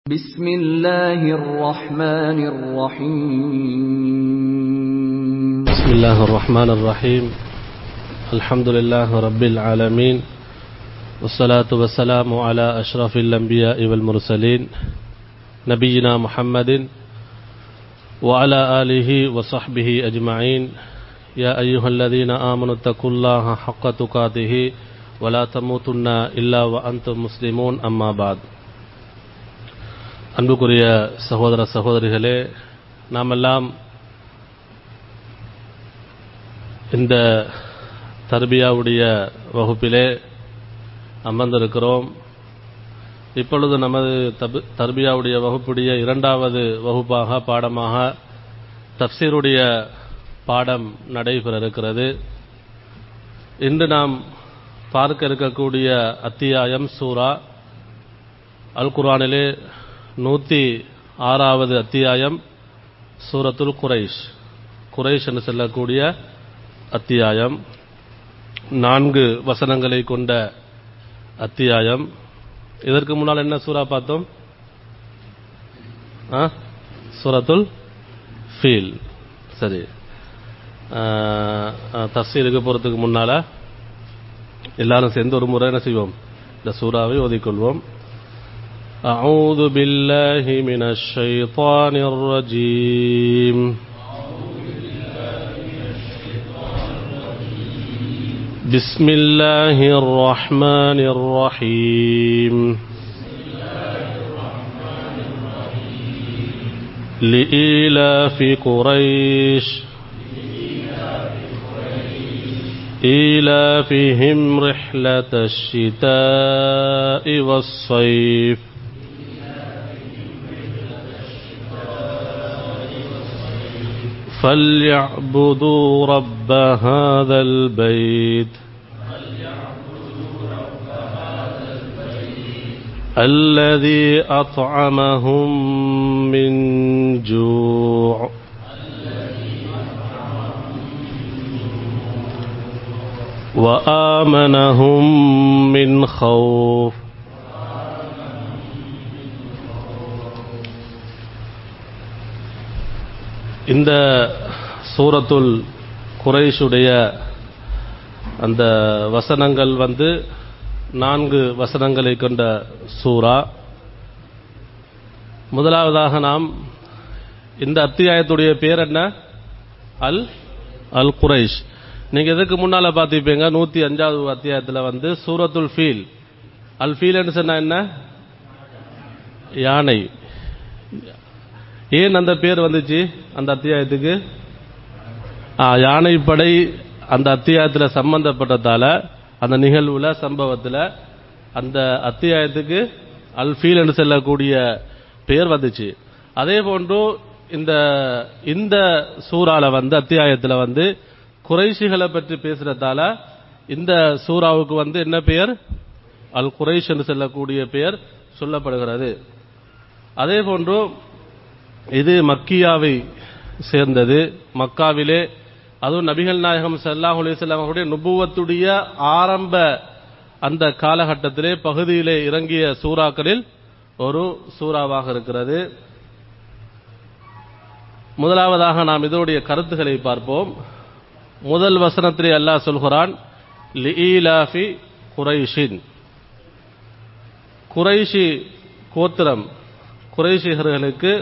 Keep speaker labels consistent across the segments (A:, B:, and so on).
A: بسم الله الرحمن الرحيم
B: بسم الله الرحمن الرحيم الحمد لله رب العالمين والصلاة والسلام على أشرف الأنبياء والمرسلين نبينا محمد وعلى آله وصحبه أجمعين يا أيها الذين آمنوا اتقوا الله حق تقاته ولا تموتن إلا وأنتم مسلمون أما بعد அன்புக்குரிய சகோதர சகோதரிகளே நாமெல்லாம் இந்த தர்பியாவுடைய வகுப்பிலே அமர்ந்திருக்கிறோம் இப்பொழுது நமது தபு தர்பியாவுடைய வகுப்புடைய இரண்டாவது வகுப்பாக பாடமாக தப்சீருடைய பாடம் நடைபெற இருக்கிறது இன்று நாம் பார்க்க இருக்கக்கூடிய அத்தியாயம் சூரா அல் குரானிலே நூற்றி ஆறாவது அத்தியாயம் சூரத்துல் குரைஷ் குரைஷ் என்று சொல்லக்கூடிய அத்தியாயம் நான்கு வசனங்களை கொண்ட அத்தியாயம் இதற்கு முன்னால் என்ன சூறா பார்த்தோம் ஆ சூரத்துல் ஃபீல் சரி தஃசீருக்கு போகிறதுக்கு முன்னால் எல்லாரும் சேர்ந்து ஒரு முறை என்ன செய்வோம் இந்த சூறாவை ஓதிக்கொள்வோம் أعوذ بالله من الشيطان الرجيم بسم الله الرحمن الرحيم لإيلاف قريش إيلافهم رحلة الشتاء والصيف فليعبدوا رب هذا البيت الذي أطعمهم من جوع وآمنهم من خوف இந்த சூரத்துல் குறைஷுடைய அந்த வசனங்கள் வந்து நான்கு வசனங்களை கொண்ட சூரா முதலாவதாக நாம் இந்த அத்தியாயத்துடைய பேர் என்ன அல் அல் குரைஷ் நீங்க எதுக்கு முன்னால பார்த்திருப்பீங்க நூத்தி அஞ்சாவது அத்தியாயத்தில் வந்து சூரத்துல் ஃபீல் அல் ஃபீல் சொன்னா என்ன யானை ஏன் அந்த பேர் வந்துச்சு அந்த அத்தியாயத்துக்கு யானைப்படை அந்த அத்தியாயத்தில் சம்பந்தப்பட்டதால அந்த நிகழ்வுல சம்பவத்தில் அந்த அத்தியாயத்துக்கு அல்ஃபீல் என்று செல்லக்கூடிய பெயர் வந்துச்சு அதே போன்று இந்த இந்த சூறால வந்து அத்தியாயத்தில் வந்து குறைஷிகளை பற்றி பேசுறதால இந்த சூறாவுக்கு வந்து என்ன பெயர் அல் குறைஷ் என்று செல்லக்கூடிய பெயர் சொல்லப்படுகிறது அதே போன்று இது மக்கியாவை சேர்ந்தது மக்காவிலே அதுவும் நபிகள் நாயகம் சல்லாஹ் அலிசல்லாம் அவருடைய நுபுவத்துடைய ஆரம்ப அந்த காலகட்டத்திலே பகுதியிலே இறங்கிய சூறாக்களில் ஒரு சூறாவாக இருக்கிறது முதலாவதாக நாம் இதனுடைய கருத்துக்களை பார்ப்போம் முதல் வசனத்திலே அல்லாஹ் சொல்கிறான் லிஈலாஃபி குரைஷின் குறைஷி கோத்திரம் குறைஷிகர்களுக்கு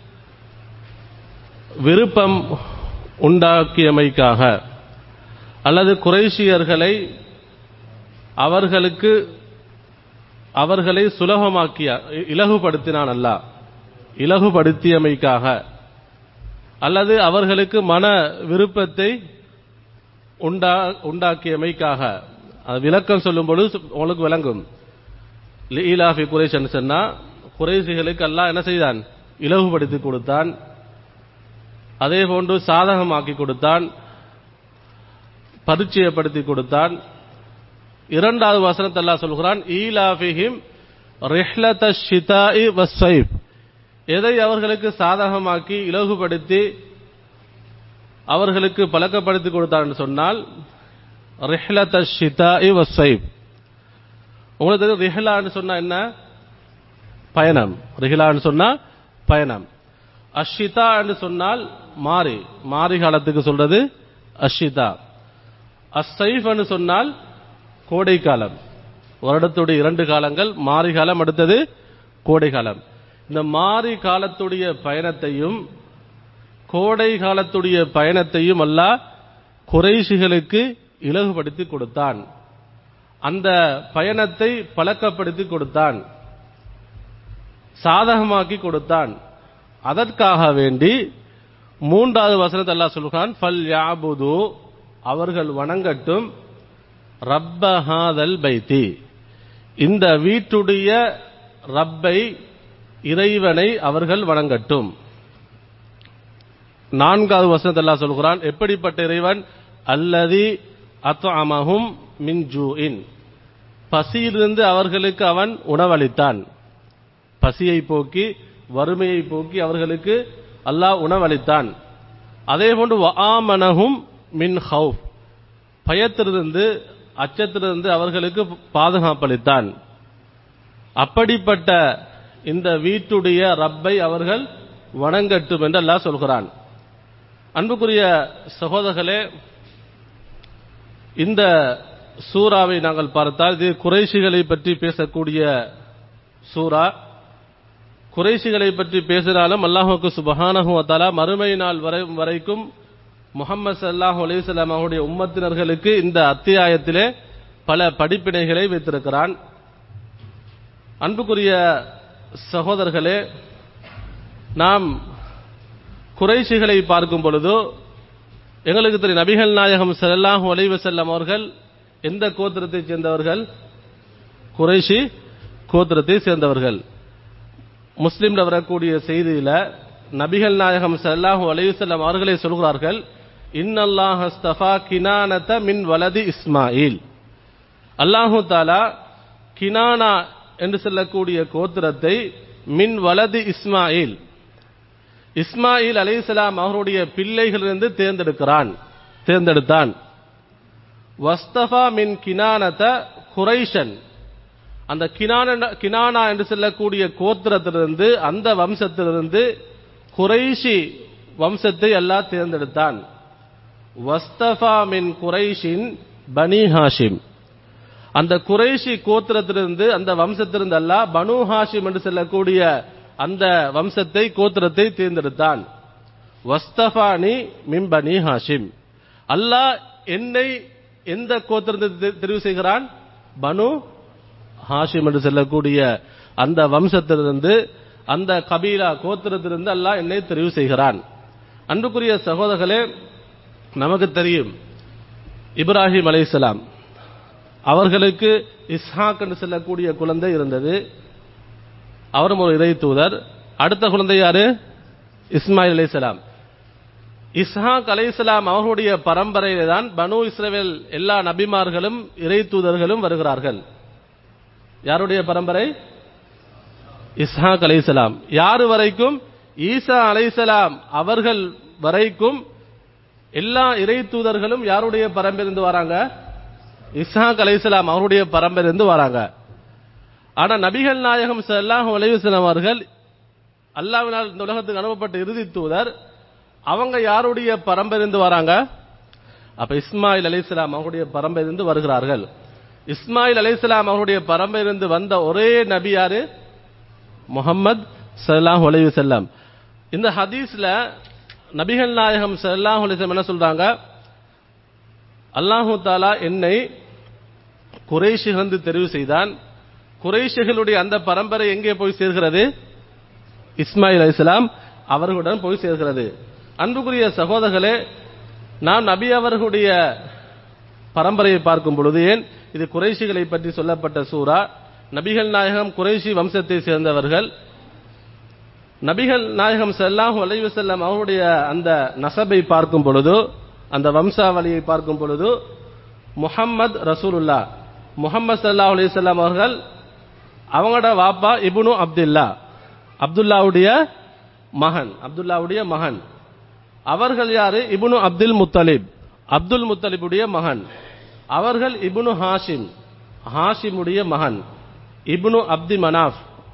B: விருப்பம் உண்டாக்கியமைக்காக அல்லது குறைஷியர்களை அவர்களுக்கு அவர்களை சுலபமாக்கிய இலகுபடுத்தினான் அல்ல இலகுபடுத்தியமைக்காக அல்லது அவர்களுக்கு மன விருப்பத்தை உண்டா உண்டாக்கியமைக்காக விளக்கம் சொல்லும் பொழுது உங்களுக்கு விளங்கும் லீலாஃபி குறைஷ் சொன்னா குறைசிகளுக்கு அல்லா என்ன செய்தான் இலகுபடுத்தி கொடுத்தான் அதே போன்று சாதகமாக்கி கொடுத்தான் பரிச்சயப்படுத்தி கொடுத்தான் இரண்டாவது வசனத்தை அல்லாஹ் சொல்கிறான் ஈலாஃபிஹிம் ரிஹ்லத ஷிதாஇ வஸ்ஸைப் எதை அவர்களுக்கு சாதகமாக்கி இலகுபடுத்தி அவர்களுக்கு பழக்கப்படுத்தி கொடுத்தான் சொன்னால் ரிஹ்லத ஷிதாஇ வஸ்ஸைப் உங்களுக்கு தெரியும் ரிஹ்லான்னு சொன்னா என்ன பயணம் ரிஹிலான்னு சொன்னா பயணம் அஷிதா என்று சொன்னால் மாறி மாறி காலத்துக்கு சொல்றது அஷிதா அஸ்ஸைஃப் என்று சொன்னால் கோடை காலம் வருடத்துடைய இரண்டு காலங்கள் மாரி காலம் அடுத்தது கோடை காலம் இந்த மாரி காலத்துடைய பயணத்தையும் கோடை காலத்துடைய பயணத்தையும் அல்லாஹ் குறைஷிகளுக்கு இலகுபடுத்தி கொடுத்தான் அந்த பயணத்தை பழக்கப்படுத்தி கொடுத்தான் சாதகமாக்கி கொடுத்தான் அதற்காக வேண்டி மூன்றாவது வசனத்தை அல்லாஹ் சொல்கிறான் ஃபல் யாபுது அவர்கள் வணங்கட்டும் ரப்பஹாதல் பைத்தி இந்த வீட்டுடைய ரப்பை இறைவனை அவர்கள் வணங்கட்டும் நான்காவது வசனத்தை அல்லாஹ் சொல்கிறான் எப்படிப்பட்ட இறைவன் அல்லதி அத்அமஹும் மின் ஜூஇன் பசியிலிருந்து அவர்களுக்கு அவன் உணவளித்தான் பசியை போக்கி வறுமையை போக்கி அவர்களுக்கு அல்லாஹ் உணவளித்தான் அதே போன்று வஆமனஹும் மின் ஹவுஃப் பயத்திலிருந்து அச்சத்திலிருந்து அவர்களுக்கு பாதுகாப்பளித்தான் அப்படிப்பட்ட இந்த வீட்டுடைய ரப்பை அவர்கள் வணங்கட்டும் என்று அல்லாஹ் சொல்கிறான் அன்புக்குரிய சகோதரர்களே இந்த சூறாவை நாங்கள் பார்த்தால் இது குறைஷிகளை பற்றி பேசக்கூடிய சூரா குறைஷிகளை பற்றி பேசினாலும் அல்லாஹுக்கு சுபஹானஹு வத்தாலா மறுமை நாள் வரை வரைக்கும் முகமது சல்லாஹூ அலையுசல்லாம் அவருடைய உம்மத்தினர்களுக்கு இந்த அத்தியாயத்திலே பல படிப்பினைகளை வைத்திருக்கிறான் அன்புக்குரிய சகோதரர்களே நாம் குறைஷிகளை பார்க்கும் பொழுது எங்களுக்கு தெரியும் நபிகள் நாயகம் ஸல்லல்லாஹு அலைஹி வஸல்லம் அவர்கள் எந்த கோத்திரத்தைச் சேர்ந்தவர்கள் குறைஷி கோத்திரத்தை சேர்ந்தவர்கள் முஸ்லிம்ல வரக்கூடிய செய்தியில நபிகள் நாயகம் ஸல்லல்லாஹு அலைஹி வஸல்லம் அவர்களே சொல்கிறார்கள் இன்னல்லாஹ் அஸ்தஃபா கினானத மின் வலதி இஸ்மாயில் அல்லாஹு தாலா கினானா என்று சொல்லக்கூடிய கோத்திரத்தை மின் வலதி இஸ்மாயில் இஸ்மாயில் அலைஹிஸ்ஸலாம் அவருடைய பிள்ளைகளிலிருந்து தேர்ந்தெடுக்கிறான் தேர்ந்தெடுத்தான் வஸ்தஃபா மின் கினானத குரைஷன் அந்த கினான கினானா என்று சொல்லக்கூடிய கோத்திரத்திலிருந்து அந்த வம்சத்திலிருந்து குறைஷி வம்சத்தை அல்லாஹ் தேர்ந்தெடுத்தான் வஸ்தஃபா மின் குறைஷின் பனி ஹாஷிம் அந்த குறைஷி கோத்திரத்திலிருந்து அந்த வம்சத்திலிருந்து அல்லாஹ் பனு ஹாஷிம் என்று சொல்லக்கூடிய அந்த வம்சத்தை கோத்திரத்தை தேர்ந்தெடுத்தான் வஸ்தஃபானி மின் பனி ஹாஷிம் அல்லாஹ் என்னை எந்த கோத்திரத்தை தெ- தெரிவு செய்கிறான் பனு ஹாஷிம் என்று சொல்லக்கூடிய அந்த வம்சத்திலிருந்து அந்த கபீலா கோத்திரத்திலிருந்து அல்லாஹ் என்னை தெரிவு செய்கிறான் அன்புக்குரிய சகோதரர்களே நமக்கு தெரியும் இப்ராஹிம் அலைஹிஸ்ஸலாம் அவர்களுக்கு இஸ்ஹாக் என்று சொல்லக்கூடிய குழந்தை இருந்தது அவரும் ஒரு இறை தூதர் அடுத்த குழந்தை யாரு இஸ்மாயில் அலைஹிஸ்ஸலாம் இஸ்ஹாக் அலைஹிஸ்ஸலாம் அவர்களுடைய பரம்பரையிலே தான் பனு இஸ்ரவேல் எல்லா நபிமார்களும் இறை தூதர்களும் வருகிறார்கள் யாருடைய பரம்பரை இஸ்ஹாக் அலைஹிஸ்ஸலாம் யாரு வரைக்கும் ஈசா அலைஹிஸ்ஸலாம் அவர்கள் வரைக்கும் எல்லா இறை தூதர்களும் யாருடைய பரம்பிலிருந்து வராங்க இஸ்ஹாக் அலைஹிஸ்ஸலாம் அவருடைய பரம்பிலிருந்து வராங்க ஆனா நபிகள் நாயகம் ஸல்லல்லாஹு அலைஹி வஸல்லம் அவர்கள் அல்லாஹ்வினால் இந்த உலகத்துக்கு அனுப்பப்பட்ட இறுதி தூதர் அவங்க யாருடைய பரம்பிலிருந்து வராங்க அப்ப இஸ்மாயில் அலைஹிஸ்ஸலாம் அவருடைய பரம்பிலிருந்து வருகிறார்கள் இஸ்மாயில் அலைஹிஸ்ஸலாம் அவருடைய பரம்பிலிருந்து வந்த ஒரே நபி யாரு முஹம்மத் ஸல்லல்லாஹு அலைஹி வஸல்லம் இந்த ஹதீஸ்ல நபிகள் நாயகம் ஸல்லல்லாஹு அலைஹி வஸல்லம் என்ன சொல்றாங்க அல்லாஹு தாலா என்னை குறைஷிலிருந்து தெரிவு செய்தான் குறைஷிகளுடைய அந்த பரம்பரை எங்கே போய் சேர்கிறது இஸ்மாயில் அலிஸ்லாம் அவர்களுடன் போய் சேர்கிறது அன்புக்குரிய சகோதரர்களே நாம் நபி அவர்களுடைய பரம்பரையை பார்க்கும் பொழுது ஏன் இது குறைஷிகளை பற்றி சொல்லப்பட்ட சூரா நபிகள் நாயகம் குறைஷி வம்சத்தை சேர்ந்தவர்கள் நபிகள் நாயகம் ஸல்லல்லாஹு அலைஹி வஸல்லம் அவருடைய அந்த நசபை பார்க்கும் பொழுது அந்த வம்சாவளியை பார்க்கும் பொழுது முஹம்மத் ரசூலுல்லா முஹம்மது ஸல்லல்லாஹு அலைஹி வஸல்லம் அவர்கள் அவங்களோட வாப்பா இப்னு அப்துல்லா அப்துல்லாவுடைய மகன் அப்துல்லாவுடைய மகன் அவர்கள் யாரு இப்னு அப்துல் முத்தலிப் அப்துல் முத்தலிபுடைய மகன் அவர்கள் இப்னு ஹாஷிம் ஹாஷிமுடைய மகன் இப்னு அப்தி மனாஃப்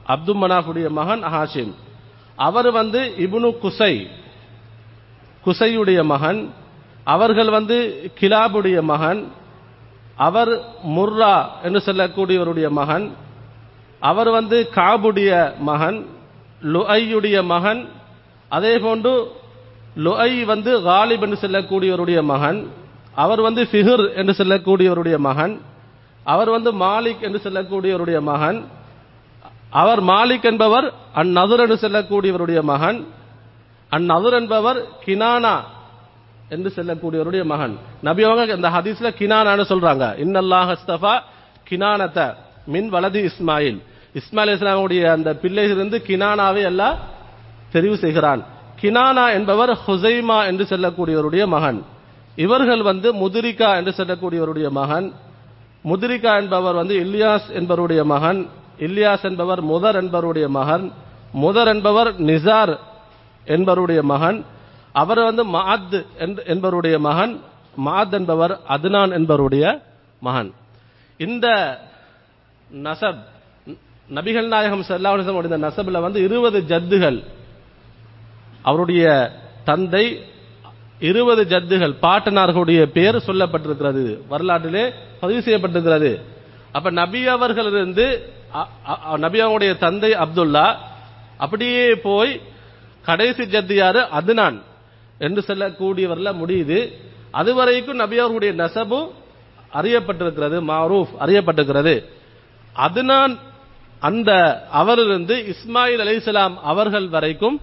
B: அப்து மனாஃபுடைய மகன் ஹாஷிம் அவர் வந்து இப்னு குசை குசையுடைய மகன் அவர்கள் வந்து கிலாபுடைய மகன் அவர் முர்ரா என்று சொல்லக்கூடியவருடைய மகன் அவர் வந்து காபுடைய மகன் லுஐயுடைய மகன் அதே போன்று லுஐ வந்து காலிப் என்று சொல்லக்கூடியவருடைய மகன் அவர் வந்து ஃபிஹர் என்று சொல்லக்கூடியவருடைய மகன் அவர் வந்து மாலிக் என்று சொல்லக்கூடியவருடைய மகன் அவர் மாலிக் என்பவர் அந்நதுர் என்று சொல்லக்கூடியவருடைய மகன் அந்நதுர் என்பவர் கினானா என்று சொல்லக்கூடியவருடைய மகன் நபி அவங்க இந்த ஹதீஸ்ல கினானான்னு சொல்றாங்க இன்னல்லாஹ் அஸ்தஃபா கினானத மின் வலதி இஸ்மாயில் இஸ்மாயில் இஸ்லாமுடைய அந்த பிள்ளையிலிருந்து கினானாவை எல்லாம் தெரிவு செய்கிறான் கினானா என்பவர் ஹுசைமா என்று சொல்லக்கூடியவருடைய மகன் இவர்கள் வந்து முதிரிகா என்று சொல்லக்கூடியவருடைய மகன் முதிரிகா என்பவர் வந்து இல்யாஸ் என்பவருடைய மகன் இல்யாஸ் என்பவர் முதர் என்பவருடைய மகன் முதர் என்பவர் நிசார் என்பவருடைய மகன் அவர் வந்து மாத் என்பவருடைய மகன் மாத் என்பவர் அத்னான் என்பவருடைய மகன் இந்த நசப் நபிகள் நாயகம் சல்லாஹ் இந்த நசப்ல வந்து இருபது ஜத்துகள் அவருடைய தந்தை இருபது ஜத்துகள் பாட்டனார்களுடைய பேர் சொல்லப்பட்டிருக்கிறது வரலாற்றிலே பதிவு செய்யப்பட்டிருக்கிறது அப்ப நபி அவர்களிருந்து நபி அவங்களுடைய தந்தை அப்துல்லா அப்படியே போய் கடைசி ஜத்து யாரு அதுனான் என்று சொல்லக்கூடியவர்ல முடியுது அதுவரைக்கும் நபி அவர்களுடைய நசபு அறியப்பட்டிருக்கிறது மாரூஃப் அறியப்பட்டிருக்கிறது அதுனான் அந்த அவரிலிருந்து இஸ்மாயில் அலிசலாம் அவர்கள் வரைக்கும்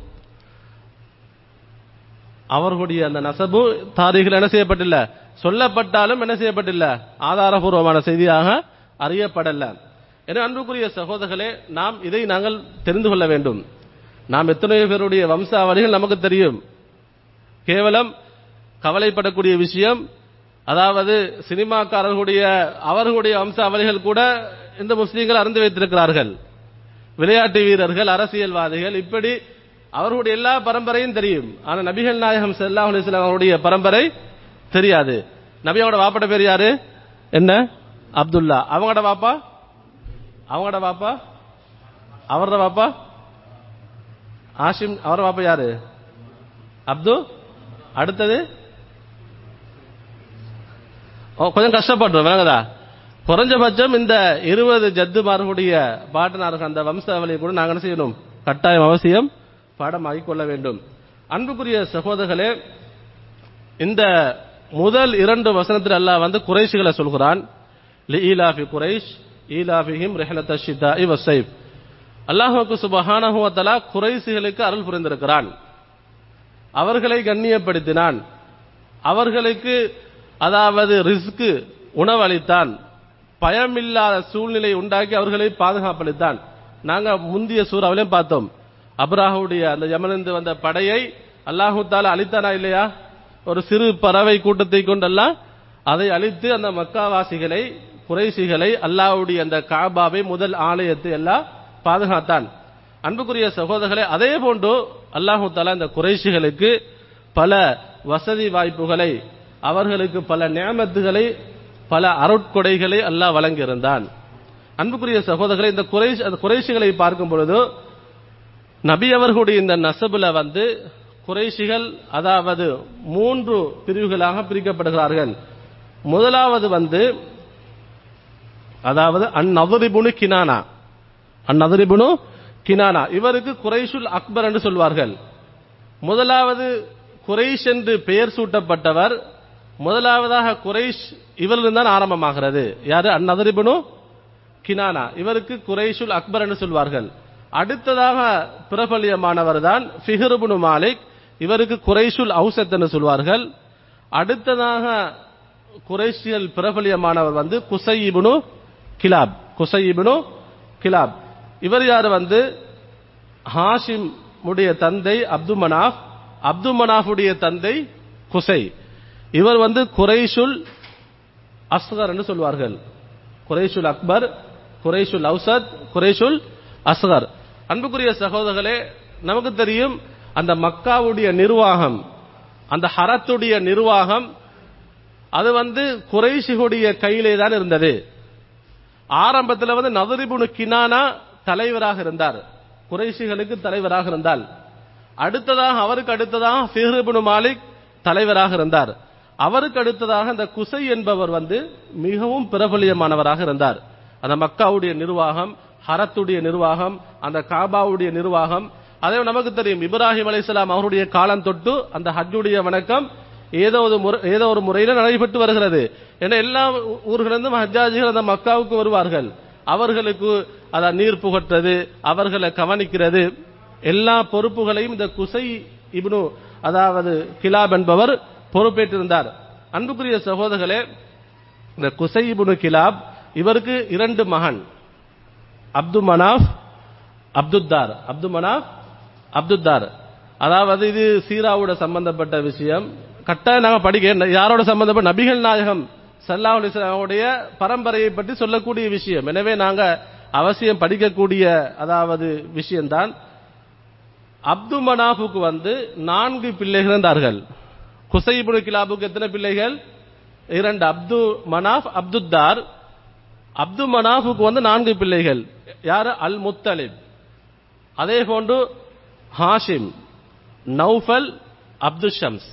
B: அவர்களுடைய அந்த நசபு தாரிகள் என்ன செய்யப்பட்டில்ல சொல்லப்பட்டாலும் என்ன செய்யப்பட்டில்ல ஆதாரபூர்வமான செய்தியாக அறியப்படல என அன்புக்குரிய சகோதரர்களே நாம் இதை நாங்கள் தெரிந்து கொள்ள வேண்டும் நாம் எத்தனையோ பேருடைய வம்சாவளிகள் நமக்கு தெரியும் கேவலம் கவலைப்படக்கூடிய விஷயம் அதாவது சினிமாக்காரர்களுடைய அவர்களுடைய வம்சாவளிகள் கூட இந்த முஸ்லீம்கள் அறிந்து வைத்திருக்கிறார்கள் விளையாட்டு வீரர்கள் அரசியல்வாதிகள் இப்படி அவர்களுடைய எல்லா பரம்பரையும் தெரியும் ஆனா நபிகள் நாயகம் செல்லா அலிஸ்லாம் அவருடைய பரம்பரை தெரியாது நபியோட வாப்பட பேர் யாரு என்ன அப்துல்லா அவங்களோட வாப்பா அவங்களோட வாப்பா அவரோட வாப்பா ஆஷிம் அவரோட வாப்பா யாரு அப்து அடுத்தது கொஞ்சம் கஷ்டப்படுறோம் விளங்குதா குறைஞ்சபட்சம் இந்த இருபது ஜத்துமார்களுடைய பாட்டனார்கள் அந்த வம்சாவளியை கூட நாங்கள் என்ன செய்யணும் கட்டாயம் அவசியம் பாடமாகிக் கொள்ள வேண்டும் அன்புக்குரிய சகோதரர்களே இந்த முதல் இரண்டு வசனத்தில் அல்லாஹ் வந்து குறைஷிகளை சொல்கிறான் ஈலாஃபி குறைஷ் ஈலாஃபிஹிம் ரெஹலத் ஷிதா இவசைப் அல்லாஹுக்கு சுபஹானஹுவத்தலா குறைசிகளுக்கு அருள் புரிந்திருக்கிறான் அவர்களை கண்ணியப்படுத்தினான் அவர்களுக்கு அதாவது ரிஸ்க் உணவளித்தான் பயமில்லாத சூழ்நிலை உண்டாக்கி அவர்களை பாதுகாப்பளித்தான் நாங்க முந்திய சூறாவிலையும் பார்த்தோம் அப்ராஹுடைய அந்த யமனிருந்து வந்த படையை அல்லாஹு தாலா அழித்தானா இல்லையா ஒரு சிறு பறவை கூட்டத்தை கொண்டெல்லாம் அதை அழித்து அந்த மக்காவாசிகளை குறைசிகளை அல்லாஹுடைய அந்த காபாவை முதல் ஆலயத்தை எல்லாம் பாதுகாத்தான் அன்புக்குரிய சகோதரர்களே அதே போன்று அல்லாஹு தாலா இந்த குறைசிகளுக்கு பல வசதி வாய்ப்புகளை அவர்களுக்கு பல நியமத்துகளை பல அருட்கொடைகளை அல்லாஹ் வழங்கியிருந்தான் அன்புக்குரிய சகோதரர்களை இந்த குறை குறைசிகளை பார்க்கும் பொழுது நபி அவர்களுடைய இந்த நசபுல வந்து குறைஷிகள் அதாவது மூன்று பிரிவுகளாக பிரிக்கப்படுகிறார்கள் முதலாவது வந்து அதாவது அந்நவரிபுனு கினானா அந்நவரிபுனு கினானா இவருக்கு குறைஷுல் அக்பர் என்று சொல்வார்கள் முதலாவது குறைஷ் என்று பெயர் சூட்டப்பட்டவர் முதலாவதாக குறைஷ் இவரிலிருந்து தான் ஆரம்பமாகிறது யாரு அந்நதரிபுனு கினானா இவருக்கு குறைஷுல் அக்பர் என்று சொல்வார்கள் அடுத்ததாக பிரபலியமானவர் தான் ஃபிஹருபுனு மாலிக் இவருக்கு குறைஷுல் அவுசத் என்று சொல்வார்கள் அடுத்ததாக குறைஷியல் பிரபலியமானவர் வந்து குசையிபுனு கிலாப் குசையிபுனு கிலாப் இவர் யார் வந்து ஹாஷிம் உடைய தந்தை அப்து மனாஃப் அப்து மனாஃபுடைய தந்தை குசை இவர் வந்து குறைஷுல் அஸ்கர் என்று சொல்வார்கள் குறைஷுல் அக்பர் குறைஷுல் அவுசத் குறைஷுல் அஸ்கர் அன்புக்குரிய சகோதரர்களே நமக்கு தெரியும் அந்த மக்காவுடைய நிர்வாகம் அந்த ஹரத்துடைய நிர்வாகம் அது வந்து குறைஷிகுடைய கையிலே தான் இருந்தது ஆரம்பத்தில் வந்து நதரிபுனு கினானா தலைவராக இருந்தார் குறைஷிகளுக்கு தலைவராக இருந்தால் அடுத்ததாக அவருக்கு அடுத்ததாக ஃபிஹ்ருபின் மாலிக் தலைவராக இருந்தார் அவருக்கு அடுத்ததாக இந்த குசை என்பவர் வந்து மிகவும் பிரபலியமானவராக இருந்தார் அந்த மக்காவுடைய நிர்வாகம் ஹரத்துடைய நிர்வாகம் அந்த காபாவுடைய நிர்வாகம் அதே நமக்கு தெரியும் இப்ராஹிம் அலைஹிஸ்ஸலாம் அவருடைய காலம் தொட்டு அந்த ஹஜ்ஜுடைய வணக்கம் ஏதோ ஒரு முறை ஏதோ ஒரு முறையில் நடைபெற்று வருகிறது ஏன்னா எல்லா ஊர்களிலிருந்தும் ஹஜ்ஜாஜிகள் அந்த மக்காவுக்கு வருவார்கள் அவர்களுக்கு அத நீர் புகட்டுறது அவர்களை கவனிக்கிறது எல்லா பொறுப்புகளையும் இந்த குசை இப்னு அதாவது கிலாப் என்பவர் பொறுப்பேற்றிருந்தார் அன்புக்குரிய சகோதரர்களே இந்த குசை இப்னு கிலாப் இவருக்கு இரண்டு மகன் அப்து மனாஃப் அப்துத்தார் அப்து மனாஃப் அப்துத்தார் அதாவது இது சீராவோட சம்பந்தப்பட்ட விஷயம் கட்டாயம் நாங்க படிக்க யாரோட சம்பந்தப்பட்ட நபிகள் நாயகம் சல்லாஹ் அலிஸ்லாமுடைய பரம்பரையை பற்றி சொல்லக்கூடிய விஷயம் எனவே நாங்க அவசியம் படிக்கக்கூடிய அதாவது விஷயம்தான் அப்து மனாஃபுக்கு வந்து நான்கு பிள்ளைகள் இருந்தார்கள் குசைபுல் கிலாபுக்கு எத்தனை பிள்ளைகள் இரண்டு அப்து மனாஃப் அப்துத்தார் அப்து மனாஃபுக்கு வந்து நான்கு பிள்ளைகள் யாரு அல் முத்தலிப் அதே போன்று ஹாஷிம் நௌஃபல் அப்து ஷம்ஸ்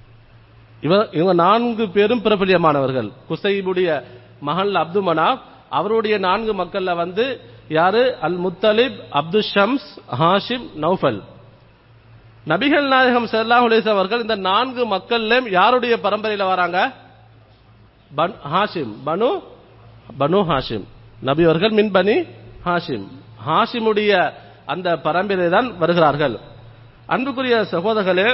B: இவ- இவங்க நான்கு பேரும் பிரபலியமானவர்கள் குசைபுடைய மகள் அப்து மனாப் அவருடைய நான்கு மக்கள்ல வந்து யாரு அல் முத்தலிப் அப்து ஷம்ஸ் ஹாஷிம் நௌஃபல் நபிகள் நாயகம் ஸல்லல்லாஹு அலைஹி வஸல்லம் அவர்கள் இந்த நான்கு மக்கள்ல யாருடைய பரம்பரையில வராங்க பன்- ஹாஷிம் பனு பனு ஹாஷிம் நபி அவர்கள் மின் பனி ஹாஷிம் ஹாஷிமுடைய அந்த பரம்பரை தான் வருகிறார்கள் அன்புக்குரிய சகோதரர்களே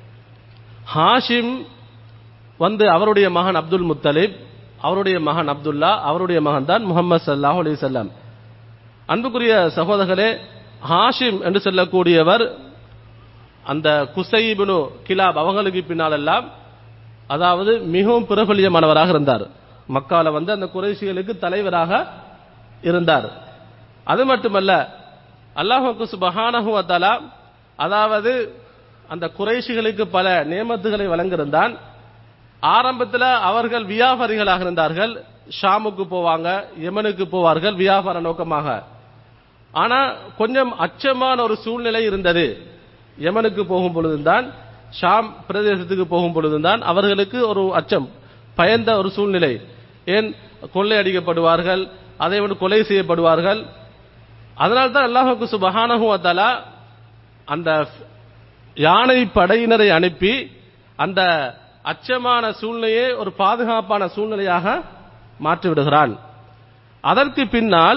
B: ஹாஷிம் வந்து அவருடைய மகன் அப்துல் முத்தலிப் அவருடைய மகன் அப்துல்லா அவருடைய மகன் தான் முகமது சல்லாஹ் அலி செல்லம் அன்புக்குரிய சகோதரர்களே ஹாஷிம் என்று சொல்லக்கூடியவர் அந்த குசைபுனு கிலாப் அவங்களுக்கு பின்னாலெல்லாம் அதாவது மிகவும் பிரபலியமானவராக இருந்தார் மக்கால வந்து அந்த குறைசிகளுக்கு தலைவராக இருந்தார் அது மட்டுமல்ல அல்லாஹுக்கு சுபஹானஹு வ தஆலா அதாவது அந்த குறைஷிகளுக்கு பல நியமத்துகளை வழங்கியிருந்தான் ஆரம்பத்தில் அவர்கள் வியாபாரிகளாக இருந்தார்கள் ஷாமுக்கு போவாங்க யமனுக்கு போவார்கள் வியாபார நோக்கமாக ஆனா கொஞ்சம் அச்சமான ஒரு சூழ்நிலை இருந்தது யமனுக்கு போகும் பொழுதுதான் ஷாம் பிரதேசத்துக்கு போகும் பொழுதுதான் அவர்களுக்கு ஒரு அச்சம் பயந்த ஒரு சூழ்நிலை ஏன் கொள்ளையடிக்கப்படுவார்கள் அதை விட கொலை செய்யப்படுவார்கள் அதனால்தான் அல்லாஹுக்கு சுபஹானஹு வ தஆலா அந்த யானை படையினரை அனுப்பி அந்த அச்சமான சூழ்நிலையை ஒரு பாதுகாப்பான சூழ்நிலையாக மாற்றி விடுகிறான் அதற்கு பின்னால்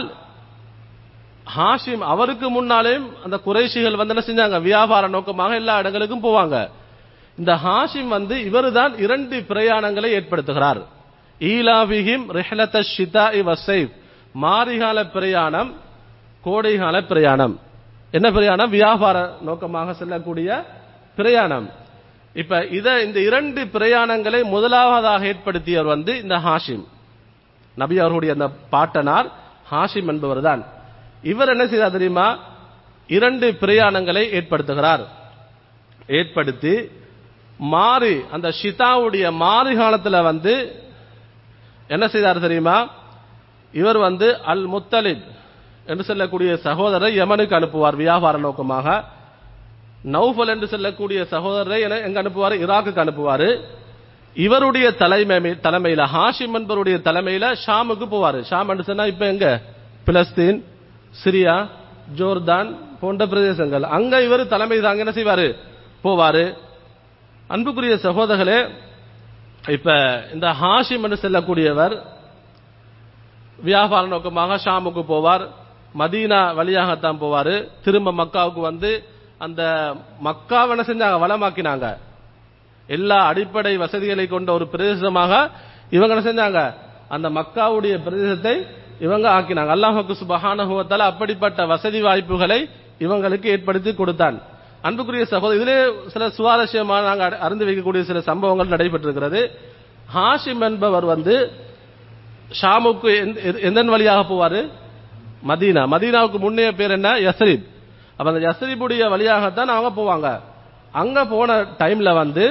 B: ஹாஷிம் அவருக்கு முன்னாலேயும் அந்த குறைஷிகள் வந்து என்ன செஞ்சாங்க வியாபார நோக்கமாக எல்லா இடங்களுக்கும் போவாங்க இந்த ஹாஷிம் வந்து இவர்தான் இரண்டு பிரயாணங்களை ஏற்படுத்துகிறார் ஈலாவிஹிம் ரிஹ்லத ஷிதா வசைப் மாரிகால பிரயாணம் கோடைகால பிரயாணம் என்ன பிரயாணம் வியாபார நோக்கமாக செல்லக்கூடிய பிரயாணம் இப்ப இத இந்த இரண்டு பிரயாணங்களை முதலாவதாக ஏற்படுத்தியவர் வந்து இந்த ஹாஷிம் நபி அவர்களுடைய அந்த பாட்டனார் ஹாஷிம் என்பவர் தான் இவர் என்ன செய்தார் தெரியுமா இரண்டு பிரயாணங்களை ஏற்படுத்துகிறார் ஏற்படுத்தி மாறி அந்த ஷிதாவுடைய மாறி காலத்துல வந்து என்ன செய்தார் தெரியுமா இவர் வந்து அல் முத்தலிப் என்று சொல்லக்கூடிய சகோதரரை யமனுக்கு அனுப்புவார் வியாபார நோக்கமாக நௌஃபல் என்று சொல்லக்கூடிய சகோதரரை என- எங்க அனுப்புவார் ஈராக்குக்கு அனுப்புவார் இவருடைய தலைமை தலைமையில ஹாஷிம் என்பவருடைய தலைமையில ஷாமுக்கு போவார் ஷாம் என்று சொன்னா இப்ப எங்க பிலஸ்தீன் சிரியா ஜோர்தான் போன்ற பிரதேசங்கள் அங்க இவர் தலைமை தாங்க என்ன செய்வாரு போவாரு அன்புக்குரிய சகோதரர்களே இப்ப இந்த ஹாஷிம் என்று செல்லக்கூடியவர் வியாபார நோக்கமாக ஷாமுக்கு போவார் மதீனா வழியாகத்தான் போவாரு திரும்ப மக்காவுக்கு வந்து அந்த மக்காவை என்ன செஞ்சாங்க வளமாக்கினாங்க எல்லா அடிப்படை வசதிகளை கொண்ட ஒரு பிரதேசமாக இவங்க என்ன செஞ்சாங்க அந்த மக்காவுடைய பிரதேசத்தை இவங்க ஆக்கினாங்க அல்லாஹுக்கு சுபஹானஹு வ தஆலா அப்படிப்பட்ட வசதி வாய்ப்புகளை இவங்களுக்கு ஏற்படுத்தி கொடுத்தான் அன்புக்குரிய சகோதரர் இதிலே சில சுவாரஸ்யமான நாங்கள் அட- அறிந்து வைக்கக்கூடிய சில சம்பவங்கள் நடைபெற்றிருக்கிறது ஹாஷிம் என்பவர் வந்து ஷாமுக்கு எந்த- எந்த- எந்தன் வழியாக போவாரு மதீனா மதீனாவுக்கு முன்னைய பேர் என்ன யஸ்ரிப் அப்ப அந்த யஸ்ரிபுடைய வழியாகத்தான் அவங்க போவாங்க அங்க போன டைம்ல வந்து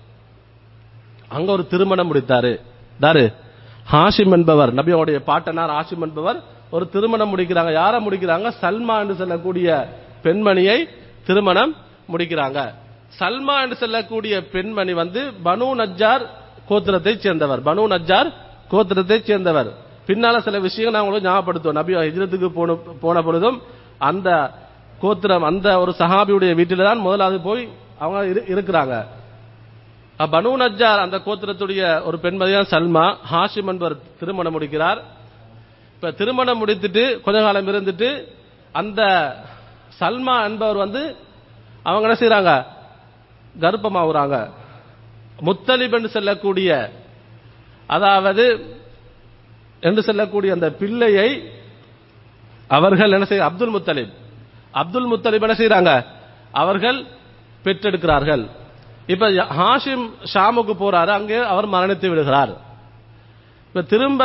B: அங்க ஒரு திருமணம் முடித்தாரு தாரு ஹாஷிம் என்பவர் நபியோடைய பாட்டனார் ஹாஷிம் என்பவர் ஒரு திருமணம் முடிக்கிறாங்க யாரை முடிக்கிறாங்க சல்மா என்று சொல்லக்கூடிய பெண்மணியை திருமணம் முடிக்கிறாங்க சல்மா என்று சொல்லக்கூடிய பெண்மணி வந்து பனு நஜ்ஜார் கோத்திரத்தை சேர்ந்தவர் பனு நஜ்ஜார் கோத்திரத்தை சேர்ந்தவர் பின்னால சில விஷயங்கள் நான் உங்களுக்கு ஞாபகப்படுத்துவோம் நபி ஹிஜ்ரத்துக்கு போன போன பொழுதும் அந்த கோத்திரம் அந்த ஒரு சஹாபியுடைய வீட்டில தான் முதலாவது போய் அவங்க இரு- இருக்கிறாங்க அஹ் பனு நஜ்ஜார் அந்த கோத்திரத்துடைய ஒரு பெண்மதி தான் சல்மா ஹாஷிம் என்பவர் திருமணம் முடிக்கிறார் இப்ப திருமணம் முடித்துட்டு கொஞ்ச காலம் இருந்துட்டு அந்த சல்மா என்பவர் வந்து அவங்க என்ன செய்றாங்க கர்ப்பமாகுறாங்க முத்தலிப் என்று சொல்லக்கூடிய அதாவது என்று சொல்லக்கூடிய அந்த பிள்ளையை அவர்கள் என்ன செய்ய அப்துல் முத்தலிப் அப்துல் முத்தலிப் என்ன செய்றாங்க அவர்கள் பெற்றெடுக்கிறார்கள் இப்ப ஹாஷிம் ஷாமுக்கு போறாரு அங்கே அவர் மரணித்து விடுகிறார் இப்ப திரும்ப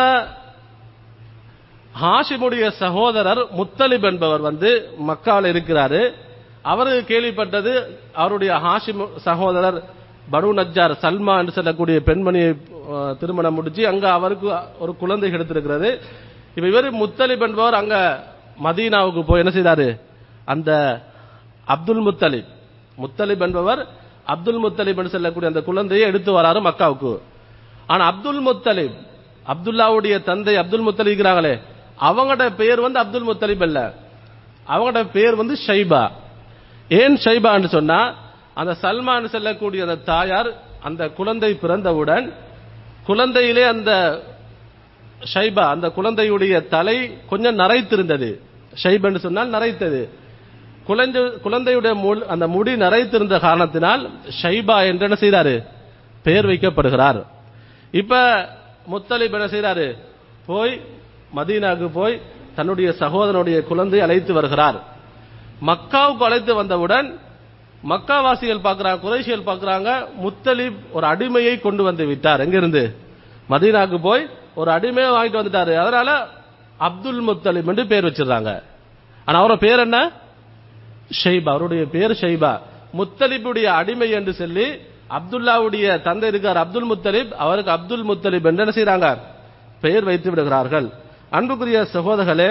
B: ஹாஷிமுடைய சகோதரர் முத்தலிப் என்பவர் வந்து மக்காவில் இருக்கிறாரு அவரு கேள்விப்பட்டது அவருடைய ஹாஷிம் சகோதரர் பனு நஜ்ஜார் சல்மா என்று சொல்லக்கூடிய பெண்மணியை அஹ், திருமணம் முடிச்சு அங்க அவருக்கு ஒரு குழந்தை கிடைத்திருக்கிறது இப்ப இவர் முத்தலிப் என்பவர் அங்க மதீனாவுக்கு போய் என்ன செய்தாரு அந்த அப்துல் முத்தலிப் முத்தலிப் என்பவர் அப்துல் முத்தலிப் என்று சொல்லக்கூடிய அந்த குழந்தையை எடுத்து வராரு மக்காவுக்கு ஆனா அப்துல் முத்தலிப் அப்துல்லாவுடைய தந்தை அப்துல் முத்தலிப் இருக்கிறாங்களே அவங்களோட பெயர் வந்து அப்துல் முத்தலிப் அல்ல அவங்களோட பெயர் வந்து ஷைபா ஏன் ஷைபான்னு சொன்னா அந்த சல்மான் செல்லக்கூடிய அந்த தாயார் அந்த குழந்தை பிறந்தவுடன் குழந்தையிலே அந்த ஷைபா அந்த குழந்தையுடைய தலை கொஞ்சம் நரைத்திருந்தது ஷைபன்னு சொன்னால் நரைத்தது குழந்தை குழந்தையுடைய முள்- அந்த முடி நரைத்திருந்த காரணத்தினால் ஷைபா என்று என்ன செய்தாரு பெயர் வைக்கப்படுகிறார் இப்ப முத்தலிப் என்ன செய்றாரு போய் மதீனாவுக்கு போய் தன்னுடைய சகோதரனுடைய குழந்தை அழைத்து வருகிறார் மக்காவுக்கு அழைத்து வந்தவுடன் மக்காவாசிகள் பார்க்கறாங்க குறைஷிகள் பார்க்கறாங்க முத்தலிப் ஒரு அடிமையை கொண்டு வந்து விட்டார் எங்கிருந்து மதீனாவுக்கு போய் ஒரு அடிமையை வாங்கிட்டு வந்துட்டாரு அதனால அப்துல் முத்தலிப் என்று பேர் வச்சிருந்தாங்க ஆனா அவரோட பேர் என்ன ஷைபா அவருடைய பேர் ஷைபா முத்தலிபுடைய அடிமை என்று சொல்லி அப்துல்லாவுடைய தந்தை இருக்கார் அப்துல் முத்தலிப் அவருக்கு அப்துல் முத்தலிப் என்று என்ன செய்றாங்க பெயர் வைத்து விடுகிறார்கள் அன்புக்குரிய சகோதரர்களே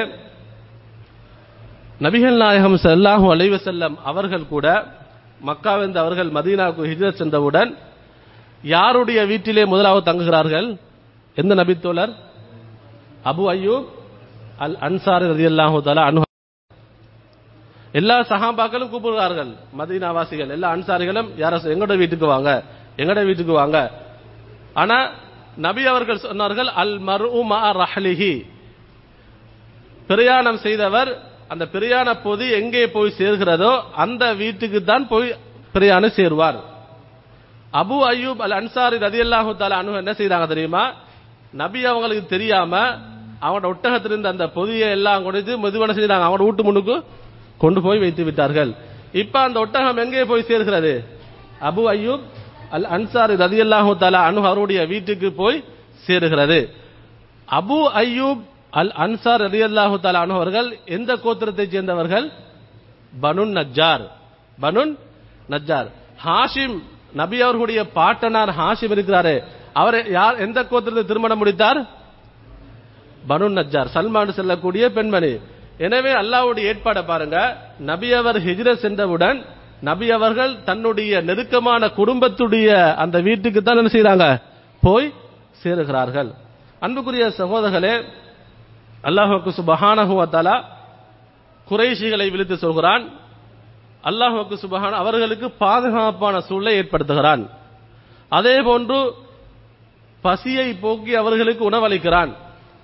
B: நபிகள் நாயகம் ஸல்லல்லாஹு அலைஹி வஸல்லம் அவர்கள் கூட மக்காவிலிருந்து அவர்கள் மதீனாவுக்கு ஹிஜ்ரத் சென்றவுடன் யாருடைய வீட்டிலே முதலாவது தங்குகிறார்கள் எந்த நபித்தோழர் அபு அய்யூப் அல் அன்சாரி ரலியல்லாஹு தஆலா அன்ஹு எல்லா சஹாபாக்களும் கூப்பிடுகிறார்கள் மதீனாவாசிகள் எல்லா அன்சாரிகளும் யார எங்கட வீட்டுக்கு வாங்க எங்கட வீட்டுக்கு வாங்க ஆனா நபி அவர்கள் சொன்னார்கள் அல் மர்உ மா ரஹ்லிஹி பிரயாணம் செய்தவர் அந்த பிரயாண பொதி எங்கே போய் சேர்கிறதோ அந்த வீட்டுக்கு தான் போய் பிரயாணம் சேருவார் அபு அய்யூப் அல் அன்சாரி ரதியல்லாஹு தாலா அனு என்ன செய்றாங்க தெரியுமா நபி அவங்களுக்கு தெரியாம அவனோட ஒட்டகத்திலிருந்து அந்த பொதியை எல்லாம் கொடுத்து மெதுவான செய்றாங்க அவனோட வீட்டு முன்னுக்கு கொண்டு போய் வைத்து விட்டார்கள் இப்ப அந்த ஒட்டகம் எங்கே போய் சேர்கிறது அபு அய்யூப் அல் அன்சாரி ரதியல்லாஹு தாலா அனு அவருடைய வீட்டுக்கு போய் சேருகிறது அபு அய்யூப் அல் அன்சார் ரலியல்லாஹு தஆலா அன்ஹு அவர்கள் எந்த கோத்திரத்தைச் சேர்ந்தவர்கள் பனுன் நஜ்ஜார் பனுன் நஜ்ஜார் ஹாஷிம் நபி அவர்களுடைய பாட்டனார் ஹாஷிம் இருக்கிறாரே அவர் யார் எந்த கோத்திரத்தை திருமணம் முடித்தார் பனுன் நஜ்ஜார் சல்மான் செல்லக்கூடிய பெண்மணி எனவே அல்லாஹ்வுடைய ஏற்பாடை பாருங்க நபி அவர் ஹிஜ்ரத் சென்றவுடன் நபி அவர்கள் தன்னுடைய நெருக்கமான குடும்பத்துடைய அந்த வீட்டுக்கு தான் என்ன செய்றாங்க போய் சேருகிறார்கள் அன்புக்குரிய சகோதரர்களே அல்லாஹுக்கு சுபஹானஹு வ தஆலா குறைஷிகளை விழித்து சொல்கிறான் அல்லாஹுக்கு சுபஹான அவர்களுக்கு பாதுகாப்பான சூழலை ஏற்படுத்துகிறான் அதே போன்று பசியை போக்கி அவர்களுக்கு உணவளிக்கிறான்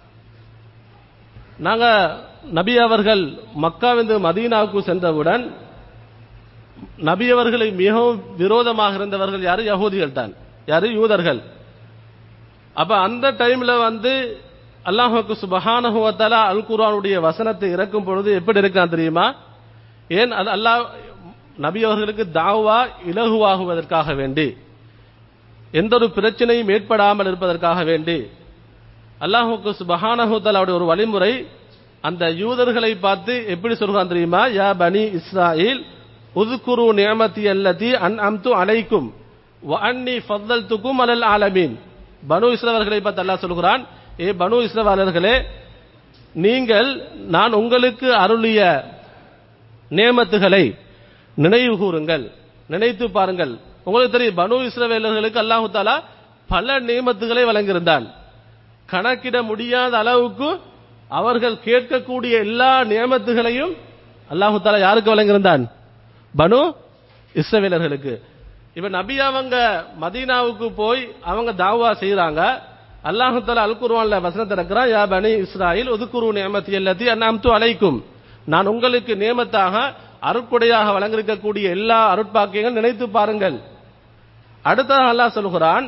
B: நாங்க நபி அவர்கள் மக்காவிலிருந்து மதீனாவுக்கு சென்றவுடன் நபி அவர்களை மிகவும் விரோதமாக இருந்தவர்கள் யாரு யகூதிகள் தான் யாரு யூதர்கள் அப்ப அந்த டைம்ல வந்து அல்லாஹுக்கு சுபஹானஹு வ தஆலா அல் குர்ஆனுடைய வசனத்தை இறக்கும் பொழுது எப்படி இருக்கான் தெரியுமா ஏன் அது அல்லாஹ் நபி அவர்களுக்கு தாவா இலகுவாகுவதற்காக வேண்டி எந்த ஒரு பிரச்சனையும் ஏற்படாமல் இருப்பதற்காக வேண்டி அல்லாஹுக்கு சுபஹானஹு தஆலாவுடைய ஒரு வழிமுறை அந்த யூதர்களை பார்த்து எப்படி சொல்றான் தெரியுமா யா பனி இஸ்ராயில் உதுகுரு நியமதி அல்லதி அன் அம்து அலைக்கும் வ அன்னி ஃபத்தல்துக்கும் அலல் ஆலமீன் பனு இஸ்ரவர்களை பார்த்து அல்லாஹ் சொல்கிறான் ஏ பனு இஸ்ரவாளர்களே நீங்கள் நான் உங்களுக்கு அருளிய நேமத்துகளை நினைவு கூறுங்கள் நினைத்து பாருங்கள் உங்களுக்கு தெரியும் பனு இஸ்ரவேலர்களுக்கு அல்லாஹு தாலா பல நியமத்துகளை வழங்கியிருந்தான் கணக்கிட முடியாத அளவுக்கு அவர்கள் கேட்கக்கூடிய எல்லா நியமத்துகளையும் அல்லாஹு தாலா யாருக்கு வழங்கியிருந்தான் பனு இஸ்ரவேலர்களுக்கு இப்ப நபி அவங்க மதீனாவுக்கு போய் அவங்க தாவா செய்யறாங்க அல்லாஹு தாலா அல் குர்ஆன்ல வசனத்தை இருக்கிறான் யா பனி இஸ்ராயில் ஒதுக்குரு நியமத்தி எல்லாத்தி அன்னாம்து அலைக்கும் நான் உங்களுக்கு நியமத்தாக அருட்கொடையாக வழங்கிருக்கக்கூடிய எல்லா அருட்பாக்கியங்கள் நினைத்து பாருங்கள் அடுத்ததாக அல்லாஹ் சொல்கிறான்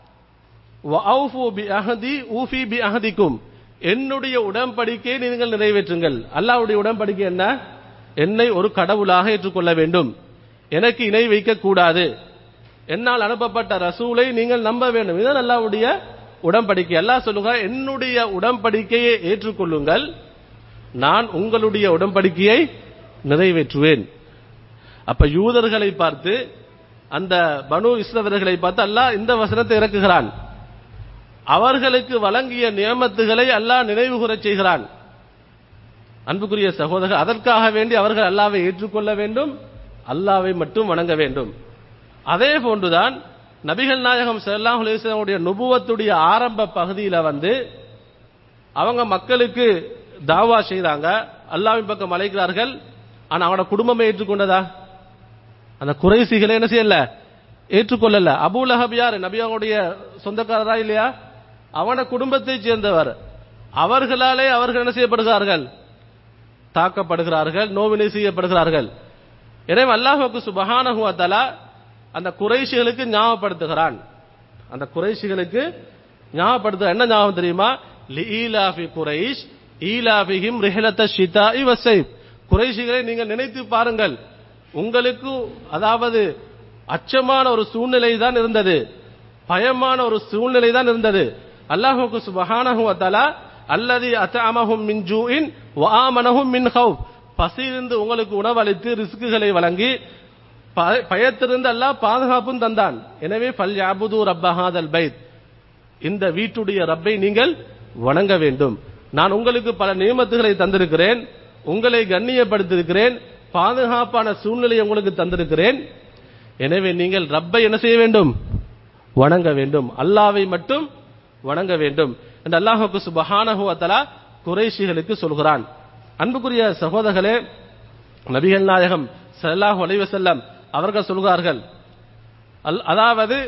B: வஅஃபு பி அஹதி ஊஃபி பி அஹதிக்கும் என்னுடைய உடன்படிக்கையை நீங்கள் நிறைவேற்றுங்கள் அல்லாஹ்வுடைய உடன்படிக்கை என்ன என்னை ஒரு கடவுளாக ஏற்றுக்கொள்ள வேண்டும் எனக்கு இணை வைக்க கூடாது என்னால் அனுப்பப்பட்ட ரசூலை நீங்கள் நம்ப வேண்டும் இதுதான் அல்லாஹ்வுடைய உடன்படிக்கை அல்லாஹ் சொல்லுங்க என்னுடைய உடன்படிக்கையை ஏற்றுக்கொள்ளுங்கள் நான் உங்களுடைய உடன்படிக்கையை நிறைவேற்றுவேன் அப்ப யூதர்களை பார்த்து அந்த பனு இஸ்ரவர்களை பார்த்து அல்லாஹ் இந்த வசனத்தை இறக்குகிறான் அவர்களுக்கு வழங்கிய நியமத்துகளை அல்லாஹ் நினைவு கூறச் செய்கிறான் அன்புக்குரிய சகோதரர் அதற்காக வேண்டி அவர்கள் அல்லாவை ஏற்றுக்கொள்ள வேண்டும் அல்லாவை மட்டும் வணங்க வேண்டும் அதே போன்றுதான் நபிகள் நாயகம் ஸல்லல்லாஹு அலைஹி வஸல்லமுடைய நுபுவத்துடைய ஆரம்ப பகுதியில வந்து அவங்க மக்களுக்கு தாவா செய்றாங்க அல்லாவின் பக்கம் அழைக்கிறார்கள் ஆனா அவனோட குடும்பமே ஏற்றுக்கொண்டதா அந்த குறைசிகளை என்ன செய்யல ஏற்றுக்கொள்ளல அபூ லஹப் யார் நபி அவங்களுடைய சொந்தக்காரரா இல்லையா அவன குடும்பத்தைச் சேர்ந்தவர் அவர்களாலே அவர்கள் என்ன செய்யப்படுகிறார்கள் தாக்கப்படுகிறார்கள் நோவினை செய்யப்படுகிறார்கள் எனவே அல்லாஹுக்கு சுபஹானஹு வ தஆலா அந்த குறைஷிகளுக்கு ஞாபகப்படுத்துகிறான் அந்த குறைஷிகளுக்கு ஞாபகப்படுத்த என்ன ஞாபகம் தெரியுமா லீலாஃபி குறைஷ் ஈலாஃபிஹிம் ரிஹலத்த ஷிதாஇ வஸைப் குறைஷிகளை நீங்கள் நினைத்து பாருங்கள் உங்களுக்கு அதாவது அச்சமான ஒரு சூழ்நிலை தான் இருந்தது பயமான ஒரு சூழ்நிலை தான் இருந்தது அல்லாஹுக்கு சுபஹானஹு வ தஆலா அல்லதி அத்தஅமஹும் மின் ஜூஇன் வ ஆமனஹும் மின் ஹவுப் பசியிருந்து உங்களுக்கு உணவளித்து ரிஸ்குகளை வழங்கி ப- பயத்திலிருந்து அல்லாஹ் பாதுகாப்பும் தந்தான் எனவே ஃபல் யாபுது ரப்ப ஹாதல் பைத் இந்த வீட்டுடைய ரப்பை நீங்கள் வணங்க வேண்டும் நான் உங்களுக்கு பல நியமத்துகளை தந்திருக்கிறேன் உங்களை கண்ணியப்படுத்தியிருக்கிறேன் பாதுகாப்பான சூழ்நிலையை உங்களுக்கு தந்திருக்கிறேன் எனவே நீங்கள் ரப்பை என்ன செய்ய வேண்டும் வணங்க வேண்டும் அல்லாவை மட்டும் வணங்க வேண்டும் என்று அல்லாஹுக்கு சுபஹானஹு வ தஆலா குறைஷிகளுக்கு சொல்கிறான் அன்புக்குரிய சகோதரர்களே நபிகள் நாயகம் ஸல்லல்லாஹு அலைஹி வஸல்லம் அவர்கள் சொல்கிறார்கள் அல்- அதாவது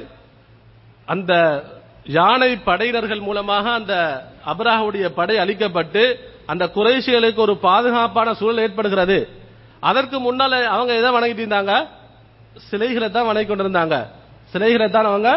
B: அந்த யானை படையினர்கள் மூலமாக அந்த அப்ராஹுடைய படை அழிக்கப்பட்டு அந்த குறைஷிகளுக்கு ஒரு பாதுகாப்பான சூழல் ஏற்படுகிறது அதற்கு முன்னால அவங்க எதை வணங்கிட்டு இருந்தாங்க சிலைகளை தான் வணங்கி கொண்டிருந்தாங்க சிலைகளை தான் அவங்க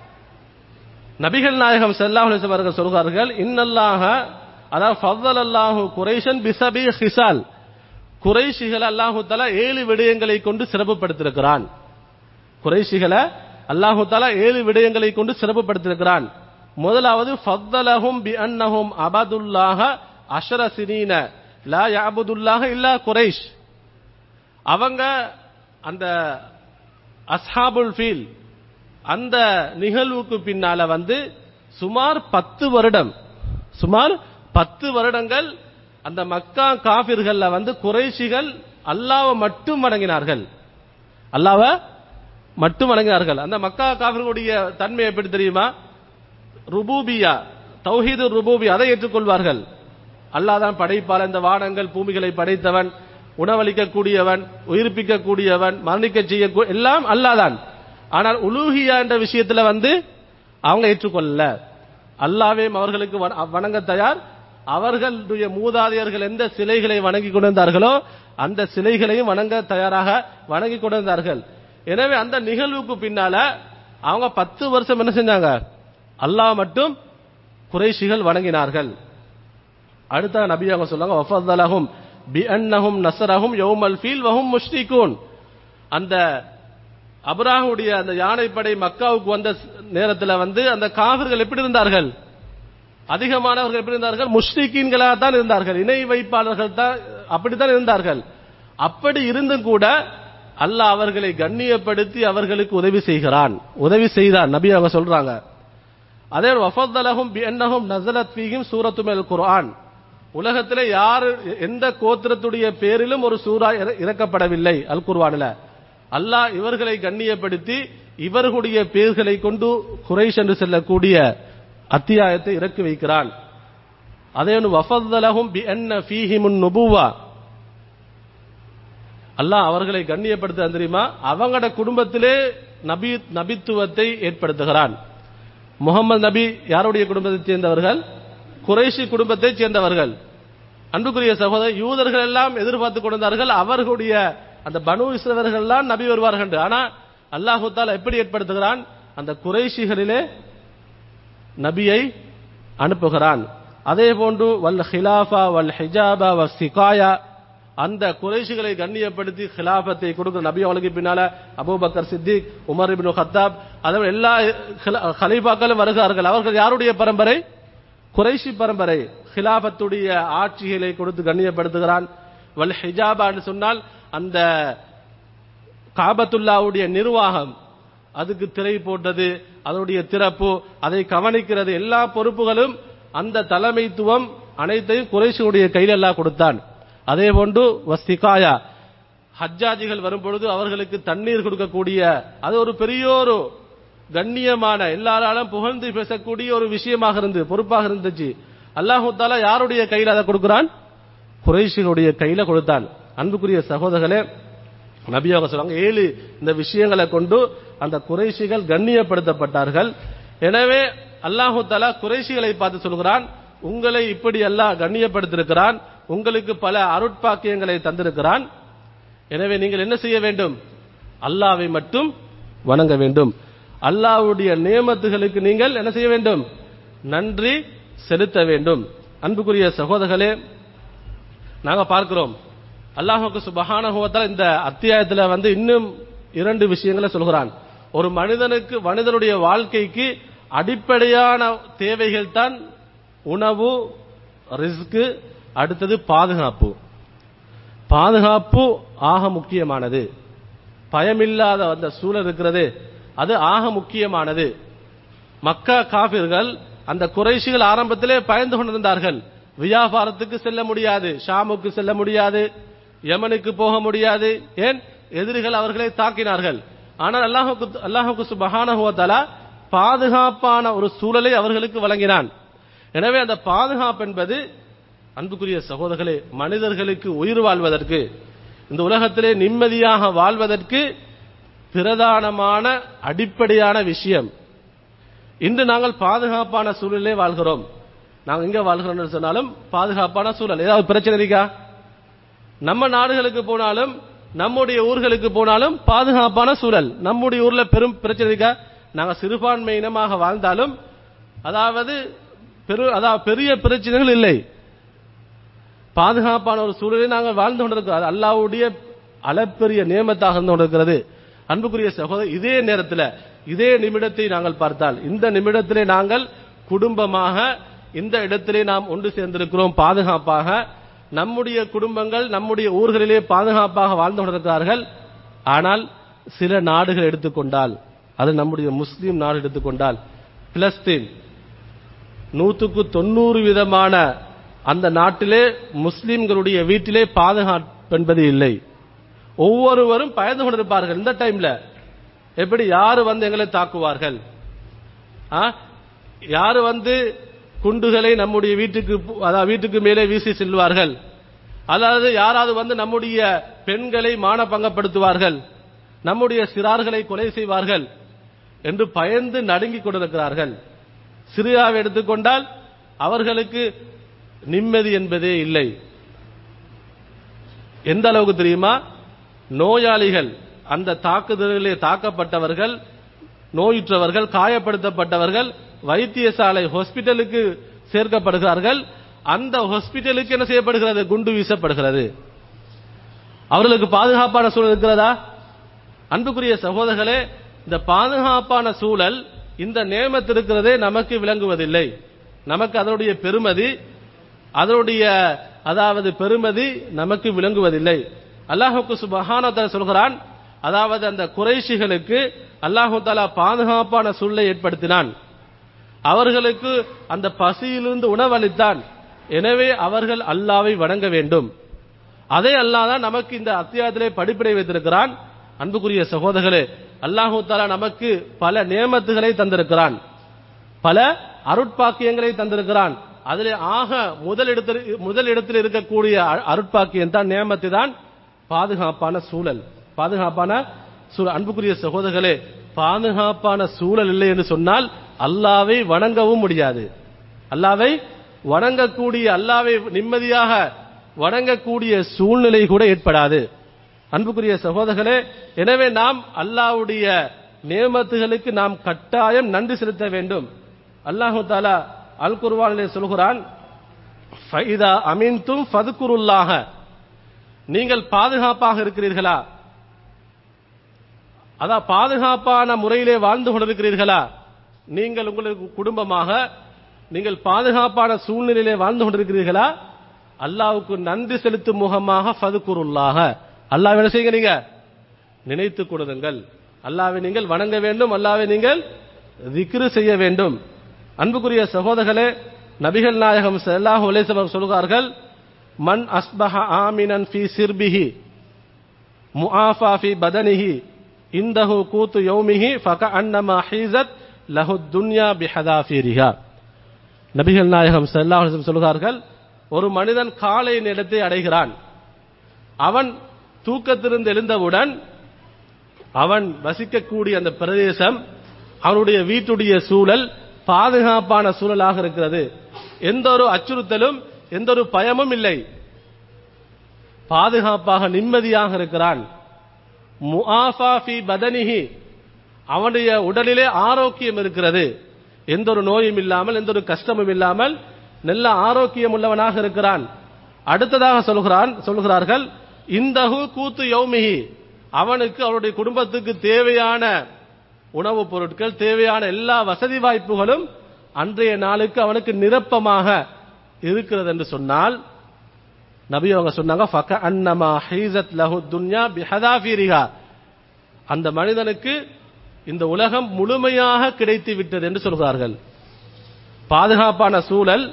B: நபிகள் நாயகம் ஸல்லல்லாஹு அலைஹி வஸல்லம் அவர்கள் சொல்கிறார்கள் இன்னல்லாஹ அதாவது ஃபضل அல்லாஹு குறைஷன் பிசபி ஹிசால் குறைஷிகள் அல்லாஹு தஆலா ஏழு விடயங்களை கொண்டு சிறப்புப்படுத்தியிருக்கிறான் குறைஷிகளை அல்லாஹு தாலா ஏழு விடயங்களை கொண்டு சிறப்புப்படுத்தியிருக்கிறான் முதலாவது ஃபத்தலஹும் பி அன்னஹும் அபதுல்லாஹ அஷர சினீன லா யஅபுதுல்லாஹ இல்லா குறைஷ் அவங்க அந்த அஸ்ஹாபுல் ஃபீல் அந்த நிகழ்வுக்கு பின்னால வந்து சுமார் பத்து வருடம் சுமார் பத்து வருடங்கள் அந்த மக்கா காபிர்கள்ல வந்து குறைஷிகள் அல்லாஹ்வை மட்டும் வணங்கினார்கள் அல்லாஹ்வை மட்டும் வணங்கினார்கள் அந்த மக்கா காபிர்களுடைய தன்மை எப்படி தெரியுமா ருபூபியா தௌஹீது ருபூபி அதை ஏற்றுக்கொள்வார்கள் அல்லாஹ் தான் படைப்பாளன் இந்த வானங்கள் பூமிகளை படைத்தவன் உணவளிக்கக்கூடியவன் உயிர்ப்பிக்கக்கூடியவன் மரணிக்க செய்ய எல்லாம் அல்லாஹ் தான் ஆனால் உலூஹியா என்ற விஷயத்துல வந்து அவங்க ஏற்றுக்கொள்ளல அல்லாவே அவர்களுக்கு வண- வணங்க தயார் அவர்களுடைய மூதாதையர்கள் எந்த சிலைகளை வணங்கி கொண்டிருந்தார்களோ அந்த சிலைகளையும் வணங்க தயாராக வணங்கி கொண்டிருந்தார்கள் எனவே அந்த நிகழ்வுக்கு பின்னால அவங்க பத்து வருஷம் என்ன செஞ்சாங்க அல்லாஹ் மட்டும் குறைஷிகள் வணங்கினார்கள் அடுத்த நபி அவங்க சொல்லுவாங்க வஃபதலஹும் பி அன்னஹும் நஸரஹும் யௌமல் ஃபீல் வஹும் முஷ்ரிகூன் அந்த அப்ராஹுடைய அந்த யானைப்படை மக்காவுக்கு வந்த நேரத்தில் வந்து அந்த காவிர்கள் எப்படி இருந்தார்கள் அதிகமானவர்கள் எப்படி இருந்தார்கள் முஷ்ரிகீன்களாக தான் இருந்தார்கள் இணை வைப்பாளர்கள் தான் அப்படித்தான் இருந்தார்கள் அப்படி இருந்தும் கூட அல்லாஹ் அவர்களை கண்ணியப்படுத்தி அவர்களுக்கு உதவி செய்கிறான் உதவி செய்தான் நபி அவங்க சொல்றாங்க அதே வஃபத்தலஹும் பி அன்னஹும் நஸலத் ஃபீஹிம் சூரத்து மினல் குர்ஆன் உலகத்திலே யார் எந்த கோத்திரத்துடைய பேரிலும் ஒரு சூறா இற- இறக்கப்படவில்லை அல் குர்ஆனில் அல்லாஹ் இவர்களை கண்ணியப்படுத்தி இவர்களுடைய பேர்களை கொண்டு குறைஷ் என்று செல்லக்கூடிய அத்தியாயத்தை இறக்கி வைக்கிறான் அதே வஃபல்லஹும் பி அன்ன ஃபீஹிமுன் நுபுவா அல்லாஹ் அவர்களை கண்ணியப்படுத்த தெரியுமா அவங்களோட குடும்பத்திலே நபி நபித்துவத்தை ஏற்படுத்துகிறான் முகமது நபி யாருடைய குடும்பத்தைச் சேர்ந்தவர்கள் குறைஷி குடும்பத்தைச் சேர்ந்தவர்கள் அன்புக்குரிய சகோதரர் யூதர்கள் எல்லாம் எதிர்பார்த்து கொண்டிருந்தார்கள் அவர்களுடைய அந்த பனு இஸ்ரவர்கள் எல்லாம் நபி வருவார்கள் என்று. ஆனா அல்லாஹு தாலா எப்படி ஏற்படுத்துகிறான் அந்த குறைஷிகளிலே நபியை அனுப்புகிறான் அதே போன்று வல் ஹிலாஃபா வல் ஹிஜாபா வல் சிகாயா அந்த குறைஷிகளை கண்ணியப்படுத்தி ஹிலாஃபத்தை கொடுக்கிற நபி அவளுக்கு பின்னால Abu Bakr Siddiq Umar ibn Khattab அதே எல்லா ஹிலா- ஹலீஃபாக்களும் வருகிறார்கள் அவர்கள் யாருடைய பரம்பரை குறைஷி பரம்பரை ஹிலாபத்துடைய ஆட்சிகளை கொடுத்து கண்ணியப்படுத்துகிறான் வல் ஹிஜாபா என்று சொன்னால் அந்த காபத்துல்லாவுடைய நிர்வாகம் அதுக்கு திரை போட்டது அதனுடைய திறப்பு அதை கவனிக்கிறது எல்லா பொறுப்புகளும் அந்த தலைமைத்துவம் அனைத்தையும் குறைஷியுடைய கையில் எல்லாம் கொடுத்தான் அதே போன்று வஸ்திகாயா ஹஜ்ஜாஜிகள் வரும்பொழுது அவர்களுக்கு தண்ணீர் கொடுக்கக்கூடிய அது ஒரு பெரிய ஒரு கண்ணியமான எல்லாராலும் புகழ்ந்து பேசக்கூடிய ஒரு விஷயமாக இருந்து பொறுப்பாக இருந்துச்சு அல்லாஹு தாலா யாருடைய கையில் அதை கொடுக்கிறான் குறைஷிகளுடைய கையில கொடுத்தான் அன்புக்குரிய சகோதரர்களே நபி அவங்க சொல்றாங்க ஏழு இந்த விஷயங்களை கொண்டு அந்த குறைஷிகள் கண்ணியப்படுத்தப்பட்டார்கள் எனவே அல்லாஹு தஆலா குறைஷிகளை பார்த்து சொல்கிறான் உங்களை இப்படி அல்லாஹ் கண்ணியப்படுத்திருக்கிறான் உங்களுக்கு பல அருட்பாக்கியங்களை தந்திருக்கிறான் எனவே நீங்கள் என்ன செய்ய வேண்டும் அல்லாவை மட்டும் வணங்க வேண்டும் அல்லாஹ்வுடைய நியமத்துகளுக்கு நீங்கள் என்ன செய்ய வேண்டும் நன்றி செலுத்த வேண்டும் அன்புக்குரிய சகோதரர்களே நாங்க பார்க்கிறோம் அல்லாஹுக்கு சுபஹானஹுவத்தால் இந்த அத்தியாயத்துல வந்து இன்னும் இரண்டு விஷயங்களை சொல்கிறான் ஒரு மனிதனுக்கு மனிதனுடைய வாழ்க்கைக்கு அடிப்படையான தேவைகள் தான் உணவு ரிஸ்க் அடுத்தது பாதுகாப்பு பாதுகாப்பு ஆக முக்கியமானது பயமில்லாத அந்த சூழல் இருக்கிறது அது ஆக முக்கியமானது மக்கா காபிர்கள் அந்த குறைஷிகள் ஆரம்பத்திலே பயந்து கொண்டிருந்தார்கள் வியாபாரத்துக்கு செல்ல முடியாது ஷாமுக்கு செல்ல முடியாது யமனுக்கு போக முடியாது ஏன் எதிரிகள் அவர்களை தாக்கினார்கள் ஆனால் அல்லாஹுக்கு அல்லாஹுக்கு சுபஹானஹு வ தஆலா பாதுகாப்பான ஒரு சூழலை அவர்களுக்கு வழங்கினான் எனவே அந்த பாதுகாப்பு என்பது அன்புக்குரிய சகோதரர்களே மனிதர்களுக்கு உயிர் வாழ்வதற்கு இந்த உலகத்திலே நிம்மதியாக வாழ்வதற்கு பிரதானமான அடிப்படையான விஷயம் இன்று நாங்கள் பாதுகாப்பான சூழலிலே வாழ்கிறோம் நாங்கள் எங்க வாழ்கிறோம் என்று சொன்னாலும் பாதுகாப்பான சூழல் ஏதாவது பிரச்சனை இருக்கா நம்ம நாடுகளுக்கு போனாலும் நம்முடைய ஊர்களுக்கு போனாலும் பாதுகாப்பான சூழல் நம்முடைய ஊர்ல பெரும் பிரச்சனை இருக்கா நாங்க சிறுபான்மை இனமாக வாழ்ந்தாலும் அதாவது பெரு அதாவது பெரிய பிரச்சனைகள் இல்லை பாதுகாப்பான ஒரு சூழலில் நாங்கள் வாழ்ந்து கொண்டிருக்கிறோம் அது அல்லாஹ்வுடைய அளப்பெரிய நியமத்தாக இருந்து கொண்டிருக்கிறது அன்புக்குரிய சகோதரர் இதே நேரத்தில் இதே நிமிடத்தை நாங்கள் பார்த்தால் இந்த நிமிடத்திலே நாங்கள் குடும்பமாக இந்த இடத்திலே நாம் ஒன்று சேர்ந்திருக்கிறோம் பாதுகாப்பாக நம்முடைய குடும்பங்கள் நம்முடைய ஊர்களிலே பாதுகாப்பாக வாழ்ந்து கொண்டிருக்கிறார்கள் ஆனால் சில நாடுகள் எடுத்துக்கொண்டால் அது நம்முடைய முஸ்லீம் நாடு எடுத்துக்கொண்டால் பிலஸ்தீன் நூற்றுக்கு தொண்ணூறு விதமான அந்த நாட்டிலே முஸ்லிம்களுடைய வீட்டிலே பாதுகாப்பு என்பது இல்லை ஒவ்வொருவரும் பயந்து கொண்டிருப்பார்கள் இந்த டைம்ல எப்படி யாரு வந்து எங்களை தாக்குவார்கள் ஆ? யாரு வந்து குண்டுகளை நம்முடைய வீட்டுக்கு பு- அதாவது வீட்டுக்கு மேலே வீசி செல்வார்கள் அதாவது யாராவது வந்து நம்முடைய பெண்களை மானபங்கப்படுத்துவார்கள் நம்முடைய சிறார்களை கொலை செய்வார்கள் என்று பயந்து நடுங்கிக் கொண்டிருக்கிறார்கள் சிரியாவை எடுத்துக்கொண்டால் அவர்களுக்கு நிம்மதி என்பதே இல்லை எந்த அளவுக்கு தெரியுமா நோயாளிகள் அந்த தாக்குதலிலே தாக்கப்பட்டவர்கள் நோயுற்றவர்கள் காயப்படுத்தப்பட்டவர்கள் வைத்தியசாலை ஹாஸ்பிட்டலுக்கு சேர்க்கப்படுகிறார்கள் அந்த ஹாஸ்பிட்டலுக்கு என்ன செய்யப்படுகிறது குண்டு வீசப்படுகிறது அவர்களுக்கு பாதுகாப்பான சூழல் இருக்கிறதா அன்புக்குரிய சகோதரர்களே இந்த பாதுகாப்பான சூழல் இந்த நேமத்து இருக்கிறதே நமக்கு விளங்குவதில்லை நமக்கு அதனுடைய பெருமதி அதனுடைய அதாவது பெருமதி நமக்கு விளங்குவதில்லை அல்லாஹுக்கு சுபஹான சொல்கிறான் அதாவது அந்த குறைஷிகளுக்கு அல்லாஹு தாலா பாதுகாப்பான சூழலை ஏற்படுத்தினான் அவர்களுக்கு அந்த பசியிலிருந்து உணவளித்தான் எனவே அவர்கள் அல்லாவை வணங்க வேண்டும் அதே அல்லாஹ் தான் நமக்கு இந்த அத்தியாயத்திலே படிப்பினை வைத்திருக்கிறான் அன்புக்குரிய சகோதரர்களே அல்லாஹு தாலா நமக்கு பல நேமத்துகளை தந்திருக்கிறான் பல அருட்பாக்கியங்களை தந்திருக்கிறான் அதிலே ஆக முதலிடத்தில் முதலிடத்தில் இருக்கக்கூடிய அ- அருட்பாக்கியம் தான் நேமத்து தான் பாதுகாப்பான சூழல் பாதுகாப்பான சூழல் அன்புக்குரிய சகோதரர்களே பாதுகாப்பான சூழல் இல்லை என்று சொன்னால் அல்லாவை வணங்கவும் முடியாது அல்லாவை வணங்கக்கூடிய அல்லாவை நிம்மதியாக வணங்கக்கூடிய சூழ்நிலை கூட ஏற்படாது அன்புக்குரிய சகோதரர்களே எனவே நாம் அல்லாஹ்வுடைய நேமத்துகளுக்கு நாம் கட்டாயம் நன்றி செலுத்த வேண்டும் அல்லாஹு தாலா அல் குர்வானிலே சொல்கிறான் ஃபைதா அமீன்தும் ஃபதுக்குருல்லாக நீங்கள் பாதுகாப்பாக இருக்கிறீர்களா அதான் பாதுகாப்பான முறையிலே வாழ்ந்து கொண்டிருக்கிறீர்களா நீங்கள் உங்களுக்கு குடும்பமாக நீங்கள் பாதுகாப்பான சூழ்நிலையிலே வாழ்ந்து கொண்டிருக்கிறீர்களா அல்லாஹ்வுக்கு நன்றி செலுத்தும் முகமாக ஃபதுக்குருல்லாக அல்லாஹ் என்ன செய்யுங்க நீங்க நினைத்துக் கொடுங்கள் அல்லாவை நீங்கள் வணங்க வேண்டும் அல்லாவை நீங்கள் திக்ரு செய்ய வேண்டும் அன்புக்குரிய சகோதரர்களே நபிகள் நாயகம் ஸல்லல்லாஹு அலைஹி வஸல்லம் சொல்கிறார்கள் மன் அஸ்பஹ ஆமினன் ஃபீ சிர்பிஹி முஆஃபா ஃபீ பதனிஹி இந்தஹு கூத்து யௌமிஹி ஃபக அன்னமா ஹீசத் லஹு துன்யா பிஹதாஃபீரிஹா நபிகள் நாயகம் ஸல்லல்லாஹு அலைஹி வஸல்லம் சொல்கிறார்கள் ஒரு மனிதன் காலை நேரத்தை அடைகிறான் அவன் தூக்கத்திலிருந்து எழுந்தவுடன் அவன் வசிக்கக்கூடிய அந்த பிரதேசம் அவனுடைய வீட்டுடைய சூழல் பாதுகாப்பான சூழலாக இருக்கிறது எந்த ஒரு அச்சுறுத்தலும் எந்த ஒரு பயமும் இல்லை பாதுகாப்பாக நிம்மதியாக இருக்கிறான் முஆஃபா ஃபி பதனிஹி அவனுடைய உடலிலே ஆரோக்கியம் இருக்கிறது எந்த ஒரு நோயும் இல்லாமல் எந்த ஒரு கஷ்டமும் இல்லாமல் நல்ல ஆரோக்கியம் உள்ளவனாக இருக்கிறான் அடுத்ததாக சொல்கிறான் சொல்கிறார்கள் இந்தஹு கூத்து யௌமிஹி அவனுக்கு அவருடைய குடும்பத்துக்கு தேவையான உணவுப் பொருட்கள் தேவையான எல்லா வசதி வாய்ப்புகளும் அன்றைய நாளுக்கு அவனுக்கு நிரப்பமாக இருக்கிறது என்று சொன்னால் நபி அவங்க சொன்னாங்க ஃபக அன்னமா ஹீசத் லஹு துன்யா பிஹதாஃபீரிஹா அந்த மனிதனுக்கு இந்த உலகம் முழுமையாக கிடைத்து விட்டது என்று சொல்கிறார்கள் பாதுகாப்பான சூழல்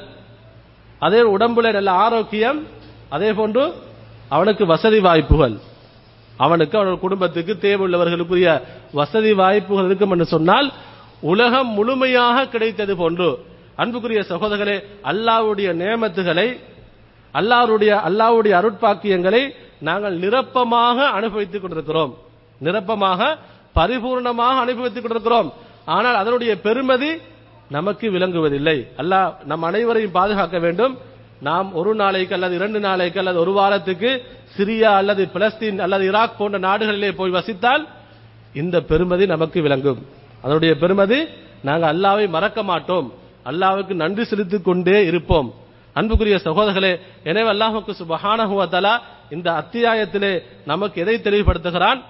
B: அதே உடம்புல நல்ல ஆரோக்கியம் அதே போன்று அவனுக்கு வசதி வாய்ப்புகள் அவனுக்கு அவனோட குடும்பத்துக்கு தேவையுள்ளவர்களுக்குரிய வசதி வாய்ப்புகள் இருக்கும் என்று சொன்னால் உலகம் முழுமையாக கிடைத்தது போன்று அன்புக்குரிய சகோதரர்களே அல்லாஹ்வுடைய நேமத்துகளை அல்லாஹ்வுடைய அல்லாஹ்வுடைய அருட்பாக்கியங்களை நாங்கள் நிரப்பமாக அனுபவித்துக் கொண்டிருக்கிறோம் நிரப்பமாக பரிபூர்ணமாக அனுபவித்துக் கொண்டிருக்கிறோம் ஆனால் அதனுடைய பெருமதி நமக்கு விளங்குவதில்லை அல்லாஹ் நம் அனைவரையும் பாதுகாக்க வேண்டும் நாம் ஒரு நாளைக்கு அல்லது இரண்டு நாளைக்கு அல்லது ஒரு வாரத்துக்கு சிரியா அல்லது பிலஸ்தீன் அல்லது ஈராக் போன்ற நாடுகளிலே போய் வசித்தால் இந்த பெருமதி நமக்கு விளங்கும் அதனுடைய பெருமதி நாங்கள் அல்லாவை மறக்க மாட்டோம் அல்லாவுக்கு நன்றி செலுத்திக் கொண்டே இருப்போம் அன்புக்குரிய சகோதரர்களே எனவே அல்லாஹுக்கு சுபஹானஹு வ தஆலா இந்த அத்தியாயத்திலே நமக்கு எதை தெளிவுபடுத்துகிறான்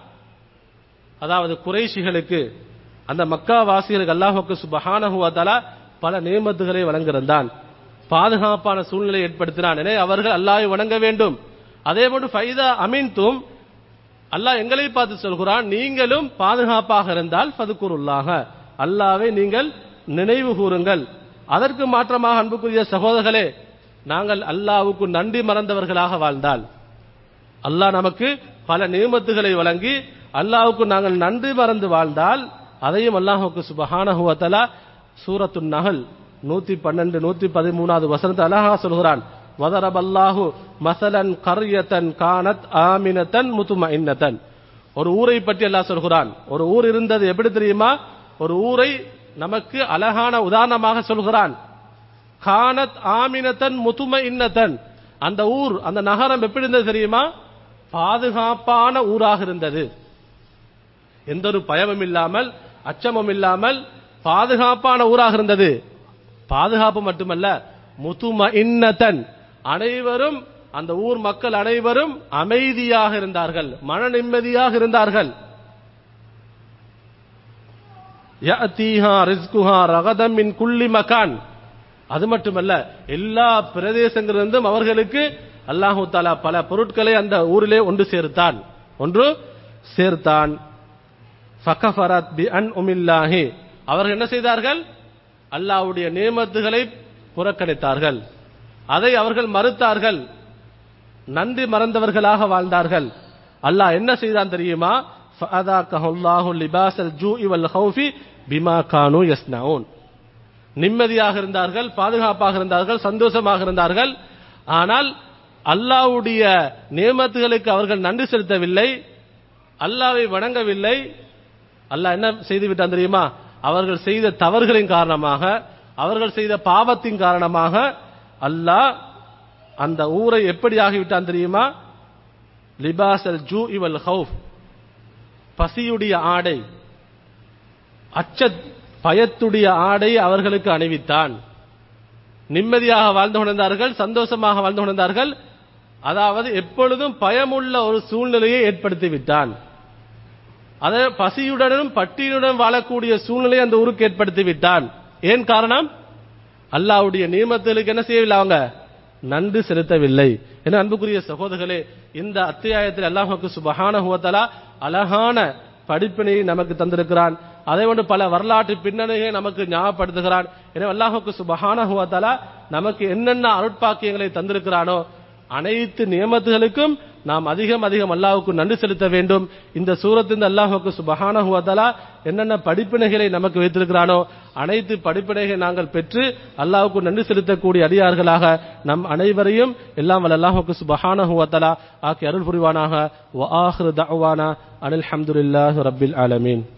B: அதாவது குறைஷிகளுக்கு அந்த மக்கா வாசிகளுக்கு அல்லாஹுக்கு சுபஹானஹு வ தஆலா பல நியமத்துகளை வழங்கியிருந்தான் பாதுகாப்பான சூழ்நிலை ஏற்படுத்தினான் எனவே அவர்கள் அல்லாஹ்வை வணங்க வேண்டும் அதே போன்று ஃபைதா அமீன்தும் அல்லாஹ் எங்களை பார்த்து சொல்கிறான் நீங்களும் பாதுகாப்பாக இருந்தால் ஃபதுக்குருல்லாக அல்லாவை நீங்கள் நினைவு கூறுங்கள் அதற்கு மாற்றமாக அன்புக்குரிய சகோதரர்களே நாங்கள் அல்லாஹ்வுக்கு நன்றி மறந்தவர்களாக வாழ்ந்தால் அல்லாஹ் நமக்கு பல நியமத்துகளை வழங்கி அல்லாஹ்வுக்கு நாங்கள் நன்றி மறந்து வாழ்ந்தால் அதையும் அல்லாஹுக்கு சுபஹானஹு வ தஆலா சூரத்துன் நஹல் நூத்தி பன்னெண்டு நூத்தி பதிமூணாவது வசனத்தை அழகா சொல்கிறான் வதரபல்லாஹு மசலன் கர்யத்தன் கானத் ஆமினத்தன் முத்துமஇன்னத்தன் ஒரு ஊரை பற்றி அல்லாஹ் சொல்கிறான் ஒரு ஊர் இருந்தது எப்படி தெரியுமா ஒரு ஊரை நமக்கு அழகான உதாரணமாக சொல்கிறான் கானத் ஆமினத்தன் முத்தும இன்னத்தன் அந்த ஊர் அந்த நகரம் எப்படி இருந்தது தெரியுமா பாதுகாப்பான ஊராக இருந்தது எந்த ஒரு பயமும் இல்லாமல் அச்சமும் இல்லாமல் பாதுகாப்பான ஊராக இருந்தது பாதுகாப்பு மட்டுமல்ல முத்தும இன்னத்தன் அனைவரும் அந்த ஊர் மக்கள் அனைவரும் அமைதியாக இருந்தார்கள் மன நிம்மதியாக இருந்தார்கள் யஅதீஹா ரிஸ்குஹா ரகதம் மின் குல்லி மகான் அது மட்டுமல்ல எல்லா பிரதேசங்களிலிருந்தும் அவர்களுக்கு அல்லாஹு தாலா பல பொருட்களை அந்த ஊரிலே ஒன்று சேர்த்தான் ஒன்று சேர்த்தான் ஃபகஃபரத் பி அன் உமில்லாஹி அவர்கள் என்ன செய்தார்கள் அல்லாஹ்வுடைய நியமத்துகளை புறக்கணித்தார்கள் அதை அவர்கள் மறுத்தார்கள் நன்றி மறந்தவர்களாக வாழ்ந்தார்கள் அல்லாஹ் என்ன செய்தான் தெரியுமா ஃபஅதாக்கஹுல்லாஹு லிபாஸல் ஜூஇ வல் ஹௌஃபி பிமா கானூ யஸ்னஊன் நிம்மதியாக இருந்தார்கள் பாதுகாப்பாக இருந்தார்கள் சந்தோஷமாக இருந்தார்கள் ஆனால் அல்லாஹ்வுடைய நியமத்துகளுக்கு அவர்கள் நன்றி செலுத்தவில்லை அல்லாஹ்வை வணங்கவில்லை அல்லாஹ் என்ன செய்து விட்டான் தெரியுமா அவர்கள் செய்த தவறுகளின் காரணமாக அவர்கள் செய்த பாவத்தின் காரணமாக அல்லாஹ் அந்த ஊரை எப்படி ஆகிவிட்டான் தெரியுமா லிபாசல் ஜூ இவல் ஹவுஃப் பசியுடைய ஆடை அச்ச பயத்துடைய ஆடை அவர்களுக்கு அணிவித்தான் நிம்மதியாக வாழ்ந்து கொண்டிருந்தார்கள் சந்தோஷமாக வாழ்ந்து கொண்டிருந்தார்கள் அதாவது எப்பொழுதும் பயமுள்ள ஒரு சூழ்நிலையை ஏற்படுத்தி விட்டான் அதை பசியுடனும் பட்டியலுடன் வாழக்கூடிய சூழ்நிலையை அந்த ஊருக்கு ஏற்படுத்தி விட்டான் ஏன் காரணம் அல்லாவுடைய நியமத்துகளுக்கு என்ன செய்யவில்லை அவங்க நன்றி செலுத்தவில்லை என அன்புக்குரிய சகோதரர்களே இந்த அத்தியாயத்தில் அல்லாஹுக்கு சுபஹான ஹுவத்தலா அழகான படிப்பினையை நமக்கு தந்திருக்கிறான் அதை கொண்டு பல வரலாற்று பின்னணியை நமக்கு ஞாபகப்படுத்துகிறான் எனவே அல்லாஹுக்கு சுபஹான ஹுவத்தலா நமக்கு என்னென்ன அருட்பாக்கியங்களை தந்திருக்கிறானோ அனைத்து நியமத்துகளுக்கும் நாம் அதிகம் அதிகம் அல்லாஹுக்கு நன்றி செலுத்த வேண்டும் இந்த சூரத்தின் அல்லாஹுக்கு சுபஹான ஹுவத்தலா என்னென்ன படிப்பினைகளை நமக்கு வைத்திருக்கிறானோ அனைத்து படிப்பினைகளை நாங்கள் பெற்று அல்லாஹுக்கு நன்றி செலுத்தக்கூடிய அடியார்களாக நம் அனைவரையும் எல்லாம் வல்ல அல்லாஹுக்கு சுபஹான ஹுவத்தலா ஆக்கி அருள் புரிவானாக வ ஆஹிரு தஅவானா அனில் ஹம்துலில்லாஹி ரப்பில் ஆலமீன்